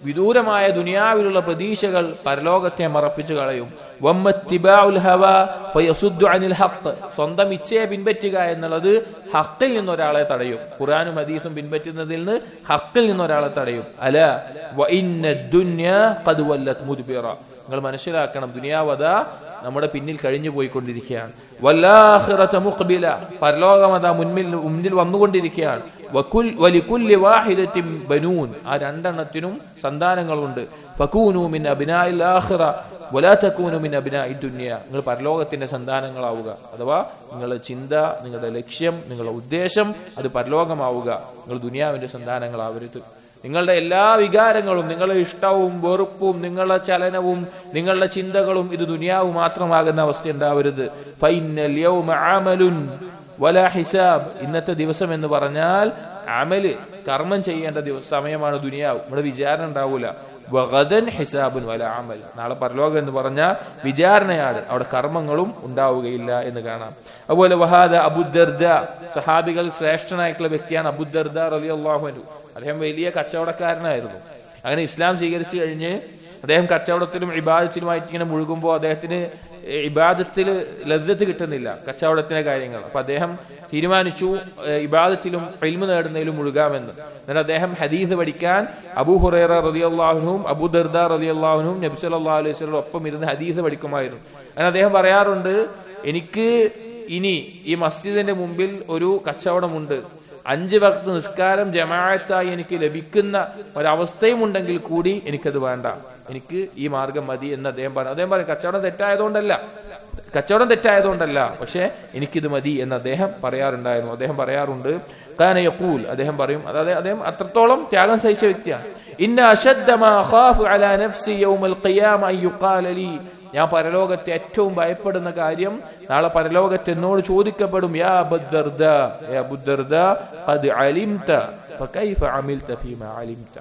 വിദൂരമായ ദുനിയാവിലുള്ള പ്രതീക്ഷകൾ പരലോകത്തെ മറപ്പിച്ചു കളയും വമ്മത്തിബാഉൽ ഹവ ഫയസുദ്ദു അനിൽ ഹഖ് സ്വന്തം ഇച്ഛയെ പിൻപറ്റുക എന്നുള്ളത് ഹക്കിൽ നിന്ന് ഒരാളെ തടയും ഖുർആനും ഹദീസും പിൻപറ്റുന്നതിൽ നിന്ന് ഹക്കിൽ നിന്ന് ഒരാളെ തടയും അല വ ഇന്ന ദുന്യ ഖദ് വല്ലത് മുദ്ബിറ നിങ്ങൾ മനസ്സിലാക്കണം ദുനിയാവത നമ്മുടെ പിന്നിൽ കഴിഞ്ഞു പോയിക്കൊണ്ടിരിക്കുകയാണ് വല്ലാഹിറത മുഖ്ബില പരലോകമത മുൻപിൽ മുന്നിൽ വന്നുകൊണ്ടിരിക്കുകയാണ് വകുൽ വലികുല്ലി വാഹിദത്തിൻ ബനൂൻ ആ രണ്ടെണ്ണത്തിനും സന്താനങ്ങളുണ്ട് ഫകൂനു മിൻ അബ്നാഇൽ ആഖിറ വലാ തകൂനു മിൻ അബ്നാഇ ദുനിയ നിങ്ങൾ പരലോകത്തിന്റെ സന്താനങ്ങളാവുക അഥവാ നിങ്ങളുടെ ചിന്ത നിങ്ങളുടെ ലക്ഷ്യം നിങ്ങളുടെ ഉദ്ദേശം അത് പരലോകമാവുക നിങ്ങൾ ദുനിയാവിന്റെ സന്താനങ്ങളാവരുത് നിങ്ങളുടെ എല്ലാ വികാരങ്ങളും നിങ്ങളുടെ ഇഷ്ടവും വെറുപ്പും നിങ്ങളുടെ ചലനവും നിങ്ങളുടെ ചിന്തകളും ഇത് ദുനിയാവ് മാത്രമാകുന്ന അവസ്ഥ ഉണ്ടാവരുത് ഫൈനൽ യൗമ ആമലുൻ വല ഹിസാബ് ഇന്നത്തെ ദിവസം എന്ന് പറഞ്ഞാൽ അമല് കർമ്മം ചെയ്യേണ്ട ദിവസ സമയമാണ് ദുനിയാവ് നമ്മുടെ വിചാരണ ഉണ്ടാവൂല വഗദൻ ഹിസാബുൻ വല അമൽ നാളെ പരലോകം എന്ന് പറഞ്ഞാൽ വിചാരണയാണ് അവിടെ കർമ്മങ്ങളും ഉണ്ടാവുകയില്ല എന്ന് കാണാം അതുപോലെ വഹാദ അബുദർദ സഹാബികൾ ശ്രേഷ്ഠനായിട്ടുള്ള വ്യക്തിയാണ് അബുദർദ റലി അള്ളാഹുനു അദ്ദേഹം വലിയ കച്ചവടക്കാരനായിരുന്നു അങ്ങനെ ഇസ്ലാം സ്വീകരിച്ചു കഴിഞ്ഞ് അദ്ദേഹം കച്ചവടത്തിലും ഇബാദത്തിലുമായിട്ട് ഇങ്ങനെ മുഴുകുമ്പോൾ അദ്ദേഹത്തിന് ഇബാദത്തിൽ ലദ്ദത്ത് കിട്ടുന്നില്ല കച്ചവടത്തിന്റെ കാര്യങ്ങൾ അപ്പൊ അദ്ദേഹം തീരുമാനിച്ചു ഇബാദത്തിലും എൽമ് നേടുന്നതിലും മുഴുകാമെന്ന് എന്നിട്ട് അദ്ദേഹം ഹദീസ് പഠിക്കാൻ അബൂ ഹുറൈറ റതിയല്ലാഹുനും അബൂ ദർദ റതിയല്ലാഹുനും നബി സല്ലാ അലൈഹി സ്വലം ഒപ്പം ഇരുന്ന് ഹദീസ് പഠിക്കുമായിരുന്നു അങ്ങനെ അദ്ദേഹം പറയാറുണ്ട് എനിക്ക് ഇനി ഈ മസ്ജിദിന്റെ മുമ്പിൽ ഒരു കച്ചവടമുണ്ട് അഞ്ച് വക്ത് നിസ്കാരം ജമാഅത്തായി എനിക്ക് ലഭിക്കുന്ന ഒരവസ്ഥയും ഉണ്ടെങ്കിൽ കൂടി എനിക്കത് വേണ്ട എനിക്ക് ഈ മാർഗം മതി എന്ന് അദ്ദേഹം പറഞ്ഞു അദ്ദേഹം പറയും കച്ചവടം തെറ്റായതുകൊണ്ടല്ല കച്ചവടം തെറ്റായതുകൊണ്ടല്ല പക്ഷെ എനിക്കിത് മതി എന്ന് അദ്ദേഹം പറയാറുണ്ടായിരുന്നു അദ്ദേഹം പറയാറുണ്ട് കാന യഖൂൽ അദ്ദേഹം പറയും അതായത് അദ്ദേഹം അത്രത്തോളം ത്യാഗം സഹിച്ച വ്യക്തിയാണ് ഇന്ന അശദ്ദമാ ഖാഫു അലാ നഫ്സി യൗമൽ ഖിയാമ അയ്യുഖാല ലീ ഞാൻ പരലോകത്തെ ഏറ്റവും ഭയപ്പെടുന്ന കാര്യം നാളെ പരലോകത്ത് എന്നോട് ചോദിക്കപ്പെടും യാ അബുദ്ദർദ യാ അബുദ്ദർദ ഖദ് അലിംത ഫകൈഫ അമിൽത ഫീമാ അലിംത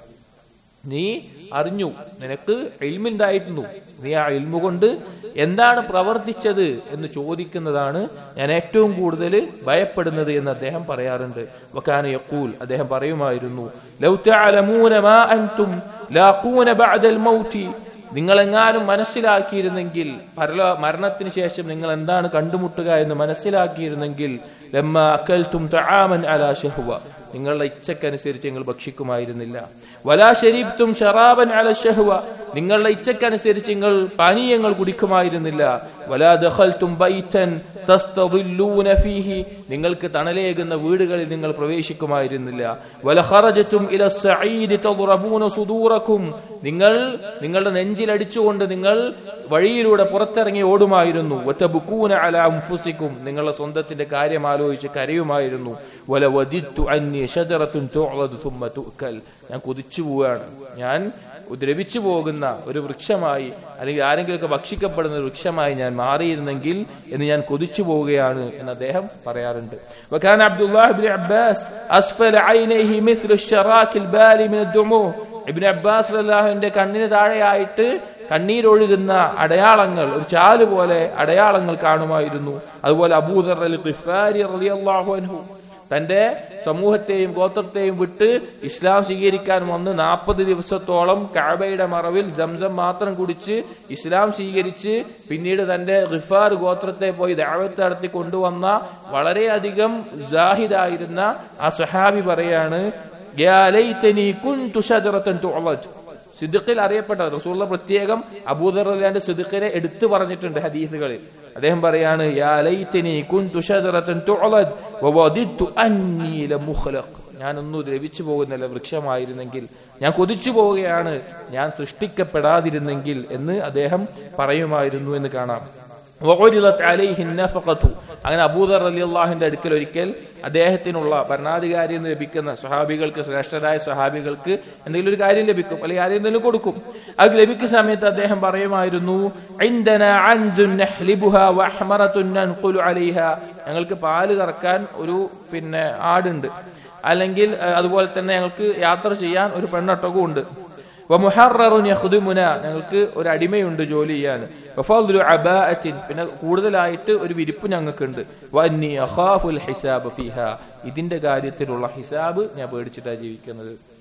നീ അറിഞ്ഞു നിനക്ക് ഇൽമുണ്ടായിരുന്നു നീ ആ ഇൽമു കൊണ്ട് എന്താണ് പ്രവർത്തിച്ചത് എന്ന് ചോദിക്കുന്നതാണ് ഞാൻ ഏറ്റവും കൂടുതൽ ഭയപ്പെടുന്നത് എന്ന് അദ്ദേഹം പറയാറുണ്ട് വക്കാന യക്കൂൽ അദ്ദേഹം പറയുമായിരുന്നു ലൗ തഅലമൂന മാ അൻതും ലാഖൂന ബഅദൽ മൗതി നിങ്ങളെങ്ങാനും മനസ്സിലാക്കിയിരുന്നെങ്കിൽ പരലോ മരണത്തിന് ശേഷം നിങ്ങൾ എന്താണ് കണ്ടുമുട്ടുക എന്ന് മനസ്സിലാക്കിയിരുന്നെങ്കിൽ ലമ്മ അക്കൽത്തും തആമൻ അലാ ഷഹ്വ നിങ്ങളുടെ ഇച്ഛക്കനുസരിച്ച് നിങ്ങൾ ഭക്ഷിക്കുമായിരുന്നില്ല വലാ ശരീബ്തും ഷറാബൻ അല ഷഹ്വ നിങ്ങളുടെ ഇച്ഛക്കനുസരിച്ച് നിങ്ങൾ പാനീയങ്ങൾ കുടിക്കുമായിരുന്നില്ല വലാ ദഖൽതും ബൈതൻ തസ്തദില്ലൂന ഫീഹി നിങ്ങൾക്ക് തണലേകുന്ന വീടുകളിൽ നിങ്ങൾ പ്രവേശിക്കുമായിരുന്നില്ല വല ഖറജതും ഇല സഈദി തദ്റബൂന സുദൂറക്കും നിങ്ങൾ നിങ്ങളുടെ നെഞ്ചിൽ അടിച്ചുകൊണ്ട് നിങ്ങൾ വഴിയിലൂടെ പുറത്തിറങ്ങി ഓടുമായിരുന്നു വതബുകൂന അല അൻഫുസിക്കും നിങ്ങളുടെ സ്വന്തത്തിന്റെ കാര്യം ആലോചിച്ച് കരയുമായിരുന്നു വല വദിത്തു അന്നി ഷജറത്തുൻ തുഅദു സുമ്മ തുക്കൽ ഞാൻ കുതിച്ചു പോവുകയാണ് ഞാൻ ദ്രവിച്ചു പോകുന്ന ഒരു വൃക്ഷമായി അല്ലെങ്കിൽ ആരെങ്കിലുമൊക്കെ ഭക്ഷിക്കപ്പെടുന്ന ഒരു വൃക്ഷമായി ഞാൻ മാറിയിരുന്നെങ്കിൽ എന്ന് ഞാൻ കൊതിച്ചു പോവുകയാണ് എന്ന് അദ്ദേഹം പറയാറുണ്ട് وكان عبد الله بن عباس أسفل عينيه مثل الشراك البالي من الدموع ഇബ്നു അബ്ബാസ് റളിയല്ലാഹുവിന്റെ കണ്ണിന് താഴെയായിട്ട് കണ്ണീരൊഴുകുന്ന അടയാളങ്ങൾ ഒരു ചാല് പോലെ അടയാളങ്ങൾ കാണുമായിരുന്നു അതുപോലെ അബൂദർ അൽ ഖിഫാരി റളിയല്ലാഹു അൻഹു തന്റെ സമൂഹത്തെയും ഗോത്രത്തെയും വിട്ട് ഇസ്ലാം സ്വീകരിക്കാൻ വന്ന് നാൽപ്പത് ദിവസത്തോളം കാബയുടെ മറവിൽ സംസം മാത്രം കുടിച്ച് ഇസ്ലാം സ്വീകരിച്ച് പിന്നീട് തന്റെ റിഫാർ ഗോത്രത്തെ പോയി ദാവത്ത് നടത്തി കൊണ്ടുവന്ന വളരെയധികം ജാഹിദായിരുന്ന ആ സഹാബി പറയാണ് "യാ ലൈതനി കുൻതു ഷജറത്തൻ തുഅളജ്." സിദ്ദിഖിൽ അറിയപ്പെട്ട റസൂള്ള പ്രത്യേകം അബൂദർ അലിയാന്റെ സിദ്ദിഖിനെ എടുത്തു പറഞ്ഞിട്ടുണ്ട് ഹദീസുകളിൽ അദ്ദേഹം പറയാണ് യാ ലൈതനി കുൻതു ഷജറത്തൻ തുഅളദ് വവദിത്തു അന്നി ലമുഖ്ലഖ് ഞാൻ ഒന്നു ദ്രവിച്ചു പോകുന്നില്ല വൃക്ഷമായിരുന്നെങ്കിൽ ഞാൻ കൊതിച്ചു പോവുകയാണ് ഞാൻ സൃഷ്ടിക്കപ്പെടാതിരുന്നെങ്കിൽ എന്ന് അദ്ദേഹം പറയുമായിരുന്നു എന്ന് കാണാം വഉരിദത് അലൈഹി നഫഖതു അങ്ങനെ അബൂദർ റളിയല്ലാഹുവിന്റെ അടുക്കൽ ഒരിക്കൽ അദ്ദേഹത്തിനുള്ള ഭരണാധികാരിയിൽ നിന്ന് ലഭിക്കുന്ന സ്വഹാബികൾക്ക് ശ്രേഷ്ഠരായ സ്വഹാബികൾക്ക് എന്തെങ്കിലും ഒരു കാര്യം ലഭിക്കും അല്ലെങ്കിൽ ആരും എന്തെങ്കിലും കൊടുക്കും അത് ലഭിക്കുന്ന സമയത്ത് അദ്ദേഹം പറയുമായിരുന്നു "ഇൻദനാ അൻസുൻ നഹ്ലിബുഹാ വഅഹ്മറത്തുൻ നൻഖുലു അലൈഹാ ഞങ്ങൾക്ക് പാല് കറക്കാൻ ഒരു പിന്നെ ആടുണ്ട് അല്ലെങ്കിൽ അഹ് അതുപോലെ തന്നെ ഞങ്ങൾക്ക് യാത്ര ചെയ്യാൻ ഒരു പെണ്ണൊട്ടകവും ഉണ്ട് വമുഹററുൻ യഖ്ദുമുന ഞങ്ങൾക്ക് ഒരു അടിമയുണ്ട് ജോലി ചെയ്യാൻ വഫദ്ലു അബാഅത്തിൻ പിന്നെ കൂടുതലായിട്ട് ഒരു വിരിപ്പ് ഞങ്ങൾക്കുണ്ട് വന്നി അഖാഫുൽ ഹിസാബ് ഫിഹ ഇതിന്റെ കാര്യത്തിലുള്ള ഹിസാബ് ഞാൻ പേടിച്ചിട്ടാണ് ജീവിക്കുന്നത്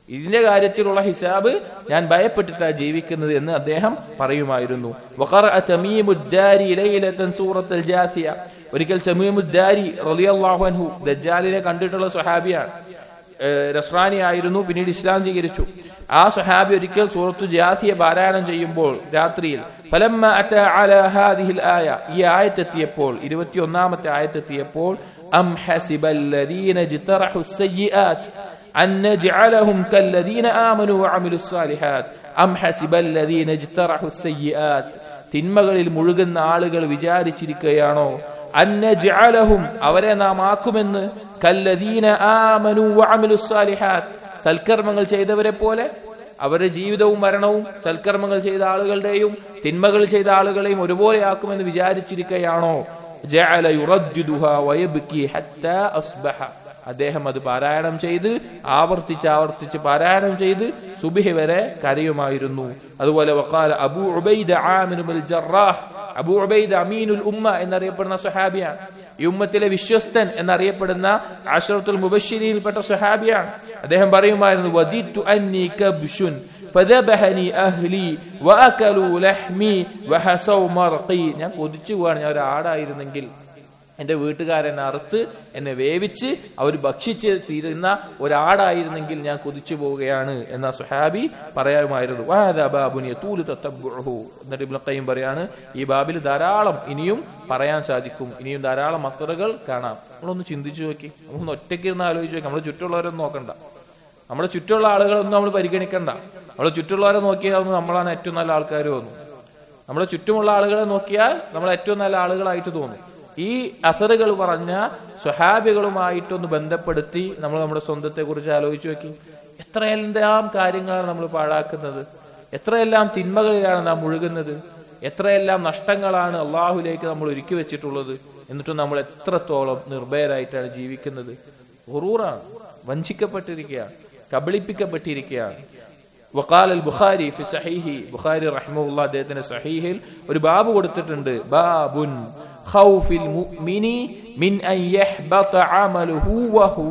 ഇതിന്റെ കാര്യത്തിലുള്ള ഹിസാബ് ഞാൻ ഭയപ്പെട്ടിട്ടാ ജീവിക്കുന്നത് എന്ന് അദ്ദേഹം പറയുമായിരുന്നു വഖറഅ തമീമുദ്ദാരി ലൈലത്തൻ സൂറത്തുൽ ജാസിയ ഒരിക്കൽ തമീമുദ്ദാരി റളിയല്ലാഹു അൻഹു ദജ്ജാലിനെ കണ്ടിട്ടുള്ള സ്വഹാബിയാണ് ഏഹ് നസ്രാനി ആയിരുന്നു പിന്നീട് ഇസ്ലാം സ്വീകരിച്ചു ആ സ്വഹാബി ഒരിക്കൽ സൂറത്തു ജാസിയെ പാരായണം ചെയ്യുമ്പോൾ രാത്രിയിൽ ഫലമ്മ അത അല ഹാദിഹിൽ ആയ ഈ ആയത്തെത്തിയപ്പോൾ ഇരുപത്തിയൊന്നാമത്തെ ആയത്തെത്തിയപ്പോൾ അം ഹസിബല്ലദീന ജിതറഹു സയ്യിആത്ത് أن نجعلهم كالذين آمنوا وعملوا الصالحات أم حسب الذين اجترحوا السيئات തിന്മകളിൽ മുഴുകുന്ന ആളുകൾ വിചാരിച്ചിരിക്കുകയാണോ അന്നജഅലഹും അവരെ നാം ആക്കുമെന്ന് കല്ലദീന ആമനു വഅമിലു സാലിഹാത്ത് സൽക്കർമ്മങ്ങൾ ചെയ്തവരെ പോലെ അവരുടെ ജീവിതവും മരണവും സൽക്കർമ്മങ്ങൾ ചെയ്ത ആളുകളുടെയും തിന്മകൾ ചെയ്ത ആളുകളെയും ഒരുപോലെ ആക്കുമെന്ന് വിചാരിച്ചിരിക്കുകയാണോ ജഅല യുറദ്ദിദുഹാ വയബ്കി ഹത്താ അസ്ബഹ അദ്ദേഹം അത് പാരായണം ചെയ്ത് ആവർത്തിച്ച് ആവർത്തിച്ച് പാരായണം ചെയ്ത് സുബിഹി വരെ കരയുമായിരുന്നു അതുപോലെ വക്കാല അബൂ ഉബൈദ ആമിനുൽ ജറാഹ് അബൂ ഉബൈദ അമീനുൽ ഉമ്മ എന്നറിയപ്പെടുന്ന സഹാബിയാണ് ഈ ഉമ്മത്തിലെ വിശ്വസ്തൻ എന്നറിയപ്പെടുന്ന അഷറത്തുൽ മുബശ്ശിരിയിൽപ്പെട്ട സഹാബിയാണ് അദ്ദേഹം പറയുമായിരുന്നു വദിത്തു അന്നി കബ്ഷുൻ ഫദബഹനി അഹ്ലി വഅകലു ലഹ്മി വഹസൗ മർഖി ഞാൻ കൊതിച്ചു പോവാണ് ഞാൻ ഒരു ആടായിരുന്നെങ്കിൽ എന്റെ വീട്ടുകാരൻ അറുത്ത് എന്നെ വേവിച്ച് അവർ ഭക്ഷിച്ച് തീരുന്ന ഒരാടായിരുന്നെങ്കിൽ ഞാൻ കൊതിച്ചു പോവുകയാണ് എന്ന സുഹാബി പറയാമായിരുന്നു വാദാ ബാബുനിയ തൂല് തത്തബ്ബുഹു എന്നിട്ട് ഇബ്നു ഖയ്യിം പറയാണ് ഈ ബാബിൽ ധാരാളം ഇനിയും പറയാൻ സാധിക്കും ഇനിയും ധാരാളം മക്തറുകൾ കാണാം നമ്മളൊന്ന് ചിന്തിച്ചു നോക്കി നമ്മളൊന്ന് ഒറ്റയ്ക്ക് ഇരുന്ന് ആലോചിച്ച് നോക്കി നമ്മുടെ ചുറ്റുള്ളവരൊന്നും നോക്കണ്ട നമ്മുടെ ചുറ്റുള്ള ആളുകളൊന്നും നമ്മൾ പരിഗണിക്കണ്ട നമ്മുടെ ചുറ്റുള്ളവരെ നോക്കിയാൽ നമ്മളാണ് ഏറ്റവും നല്ല ആൾക്കാർ തോന്നും നമ്മുടെ ചുറ്റുമുള്ള ആളുകളെ നോക്കിയാൽ നമ്മൾ ഏറ്റവും നല്ല ആളുകളായിട്ട് തോന്നും ഈ അസറുകൾ പറഞ്ഞ സ്വഹാബികളുമായിട്ടൊന്ന് ബന്ധപ്പെടുത്തി നമ്മൾ നമ്മുടെ സ്വന്തത്തെ കുറിച്ച് ആലോചിച്ച് നോക്കി എത്രയെല്ലാം കാര്യങ്ങളാണ് നമ്മൾ പാഴാക്കുന്നത് എത്രയെല്ലാം തിന്മകളിലാണ് നാം മുഴുകുന്നത് എത്രയെല്ലാം നഷ്ടങ്ങളാണ് അള്ളാഹുലേക്ക് നമ്മൾ ഒരുക്കി വെച്ചിട്ടുള്ളത് എന്നിട്ടും നമ്മൾ എത്രത്തോളം നിർഭയരായിട്ടാണ് ജീവിക്കുന്നത് ഹുറൂറാണ് വഞ്ചിക്കപ്പെട്ടിരിക്കുകയാണ് കബളിപ്പിക്കപ്പെട്ടിരിക്കുകയാണ് വക്കാൽ അൽ ബുഖാരി ഫി സഹീഹി ബുഖാരി റഹ്മുള്ള അദ്ദേഹത്തിന്റെ സഹീഹിൽ ഒരു ബാബു കൊടുത്തിട്ടുണ്ട് ബാബുൻ ഖൗഫിൽ മുഅ്മിനി മിൻ അൻ യഹ്ബത അമലുഹു വഹുവ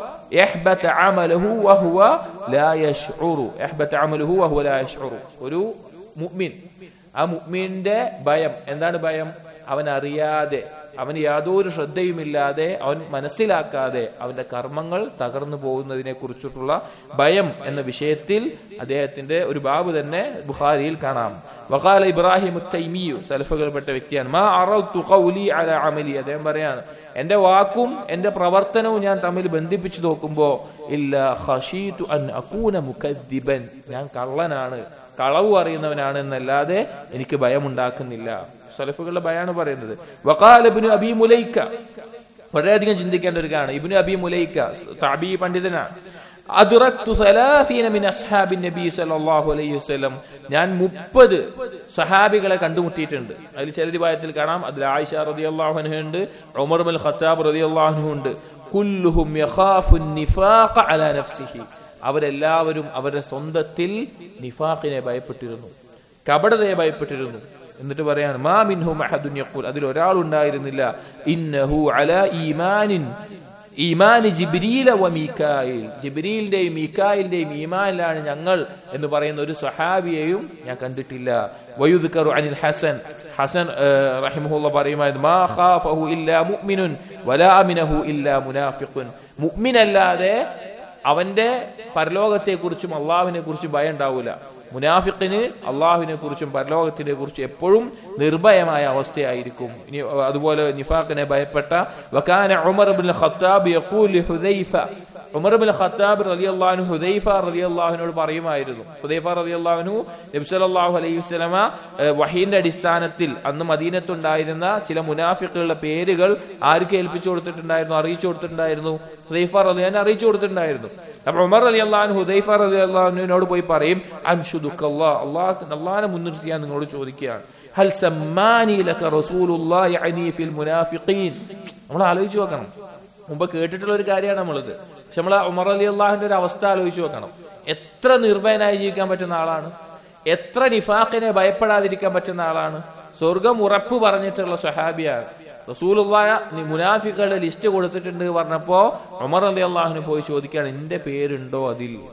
يحبط عمله وهو لا يشعر يحبط عمله وهو لا يشعر ഒരു മുഅ്മിൻ ആ മുഅ്മിന്റെ ഭയം എന്താണ് ഭയം അവൻ അറിയാതെ അവന് യാതൊരു ശ്രദ്ധയുമില്ലാതെ അവൻ മനസ്സിലാക്കാതെ അവന്റെ കർമ്മങ്ങൾ തകർന്നു പോകുന്നതിനെ കുറിച്ചിട്ടുള്ള ഭയം എന്ന വിഷയത്തിൽ അദ്ദേഹത്തിന്റെ ഒരു ബാബു തന്നെ ബുഖാരിയിൽ കാണാം വഖാല ഇബ്രാഹിം തൈമിയു സലഫുകൾപ്പെട്ട വ്യക്തിയാണ് മാ അറൗതു ഖൗലി അല അമലി അദ്ദേഹം പറയാണ് എന്റെ വാക്കും എന്റെ പ്രവർത്തനവും ഞാൻ തമ്മിൽ ബന്ധിപ്പിച്ചു നോക്കുമ്പോ ഇല്ല ഖശീതു അൻ അകൂന മുകദ്ദിബൻ ഞാൻ കള്ളനാണ് കളവ് അറിയുന്നവനാണ് എന്നല്ലാതെ എനിക്ക് ഭയമുണ്ടാക്കുന്നില്ല സലഫുകളുടെ ഭയാണ് പറയുന്നത് വക്കാൽ ഇബ്നു അബി മുലൈക്ക വളരെയധികം ചിന്തിക്കേണ്ട ഒരു കാണ് ഇബ്നു അബി മുലൈക്ക താബി പണ്ഡിതനാണ് അദ്റക്തു സലാസീന മിൻ അസ്ഹാബി നബി സല്ലല്ലാഹു അലൈഹി വസല്ലം ഞാൻ മുപ്പത് സഹാബികളെ കണ്ടുമുട്ടിയിട്ടുണ്ട് അതിൽ ചില രൂപത്തിൽ കാണാം അതിൽ ആയിഷ റളിയല്ലാഹു അൻഹ ഉണ്ട് ഉമർ ബിൻ ഖത്താബ് റളിയല്ലാഹു അൻഹു ഉണ്ട് കുല്ലുഹും യഖാഫു നിഫാഖ അലാ നഫ്സിഹി അവരെല്ലാവരും അവരുടെ സ്വന്തത്തിൽ നിഫാഖിനെ ഭയപ്പെട്ടിരുന്നു കപടതയെ ഭയപ്പെട്ടിരുന്നു എന്നിട്ട് പറയാണ് മാ മിൻഹു അഹദുൻ യഖൂൽ അതിൽ ഒരാൾ ഉണ്ടായിരുന്നില്ല ഇന്നഹു അലാ ഈമാനിൻ ഈമാന് ജിബ്രീല വ മീക്കായിൽ ജിബ്രീലിന്റെയും മീക്കായിലിന്റെയും ഈമാനിലാണ് ഞങ്ങൾ എന്ന് പറയുന്ന ഒരു സഹാബിയെയും ഞാൻ കണ്ടിട്ടില്ല വയുദ്കറു അനിൽ ഹസൻ ഹസൻ റഹിമഹുള്ള പറയുമായിരുന്നു മാ ഖാഫഹു ഇല്ലാ മുഅ്മിനുൻ വലാ അമിനഹു ഇല്ലാ മുനാഫിഖുൻ മുഅ്മിനല്ലാതെ അവന്റെ പരലോകത്തെ കുറിച്ചും അള്ളാഹുവിനെ കുറിച്ചും ഭയം ഉണ്ടാവൂല മുനാഫിഖിന് അള്ളാഹുവിനെ കുറിച്ചും പരലോകത്തിനെ കുറിച്ചും എപ്പോഴും നിർഭയമായ അവസ്ഥയായിരിക്കും ഇനി അതുപോലെ നിഫാഖിനെ ഭയപ്പെട്ട വക്കാന ഉമർ ബിൻ ഖത്താബ് യഖൂൽ ഹുദൈഫ ഉമർ ബിൻ ഖത്താബ് റളിയല്ലാഹു ഹുദൈഫ റളിയല്ലാഹുവിനോട് പറയുമായിരുന്നു ഹുദൈഫ റളിയല്ലാഹു നബി സല്ലല്ലാഹു അലൈഹി വസല്ലമ വഹീന്റെ അടിസ്ഥാനത്തിൽ അന്ന് മദീനത്തുണ്ടായിരുന്ന ചില മുനാഫിക്കുകളുടെ പേരുകൾ ആർക്ക് ഏൽപ്പിച്ചു കൊടുത്തിട്ടുണ്ടായിരുന്നു അറിയിച്ചു കൊടുത്തിട്ടുണ്ടായിരുന്നു ഹുദൈഫ റളിയാൻ അറിയിച്ചു കൊടുത്തിട്ടുണ്ടായിരുന്നു അപ്പൊ ഉമർ അലി അള്ളഹാൻ ഹുദൈഫ അലി അള്ളാഹുവിനോട് പോയി പറയും അൻഷുദുക്കല്ലാ അള്ളാഹ് അള്ളാഹിനെ മുൻനിർത്തി ഞാൻ നിങ്ങളോട് ചോദിക്കുകയാണ് ഹൽ സമ്മാനി ലക റസൂലുള്ളാഹി അനി ഫിൽ മുനാഫിഖീൻ നമ്മൾ ആലോചിച്ച് നോക്കണം മുമ്പ് കേട്ടിട്ടുള്ള ഒരു കാര്യമാണ് നമ്മളത് പക്ഷെ നമ്മൾ ഉമർ അലി അള്ളാഹിന്റെ ഒരു അവസ്ഥ ആലോചിച്ച് നോക്കണം എത്ര നിർഭയനായി ജീവിക്കാൻ പറ്റുന്ന ആളാണ് എത്ര നിഫാഖിനെ ഭയപ്പെടാതിരിക്കാൻ പറ്റുന്ന ആളാണ് സ്വർഗം ഉറപ്പ് പറഞ്ഞിട്ടുള്ള സഹാബിയാണ് റസൂലുള്ളായ മുനാഫികളുടെ ലിസ്റ്റ് കൊടുത്തിട്ടുണ്ട് പറഞ്ഞപ്പോ ഉമർ അലി അള്ളാഹുന് പോയി ചോദിക്കുകയാണ് എന്റെ പേരുണ്ടോ അതിൽ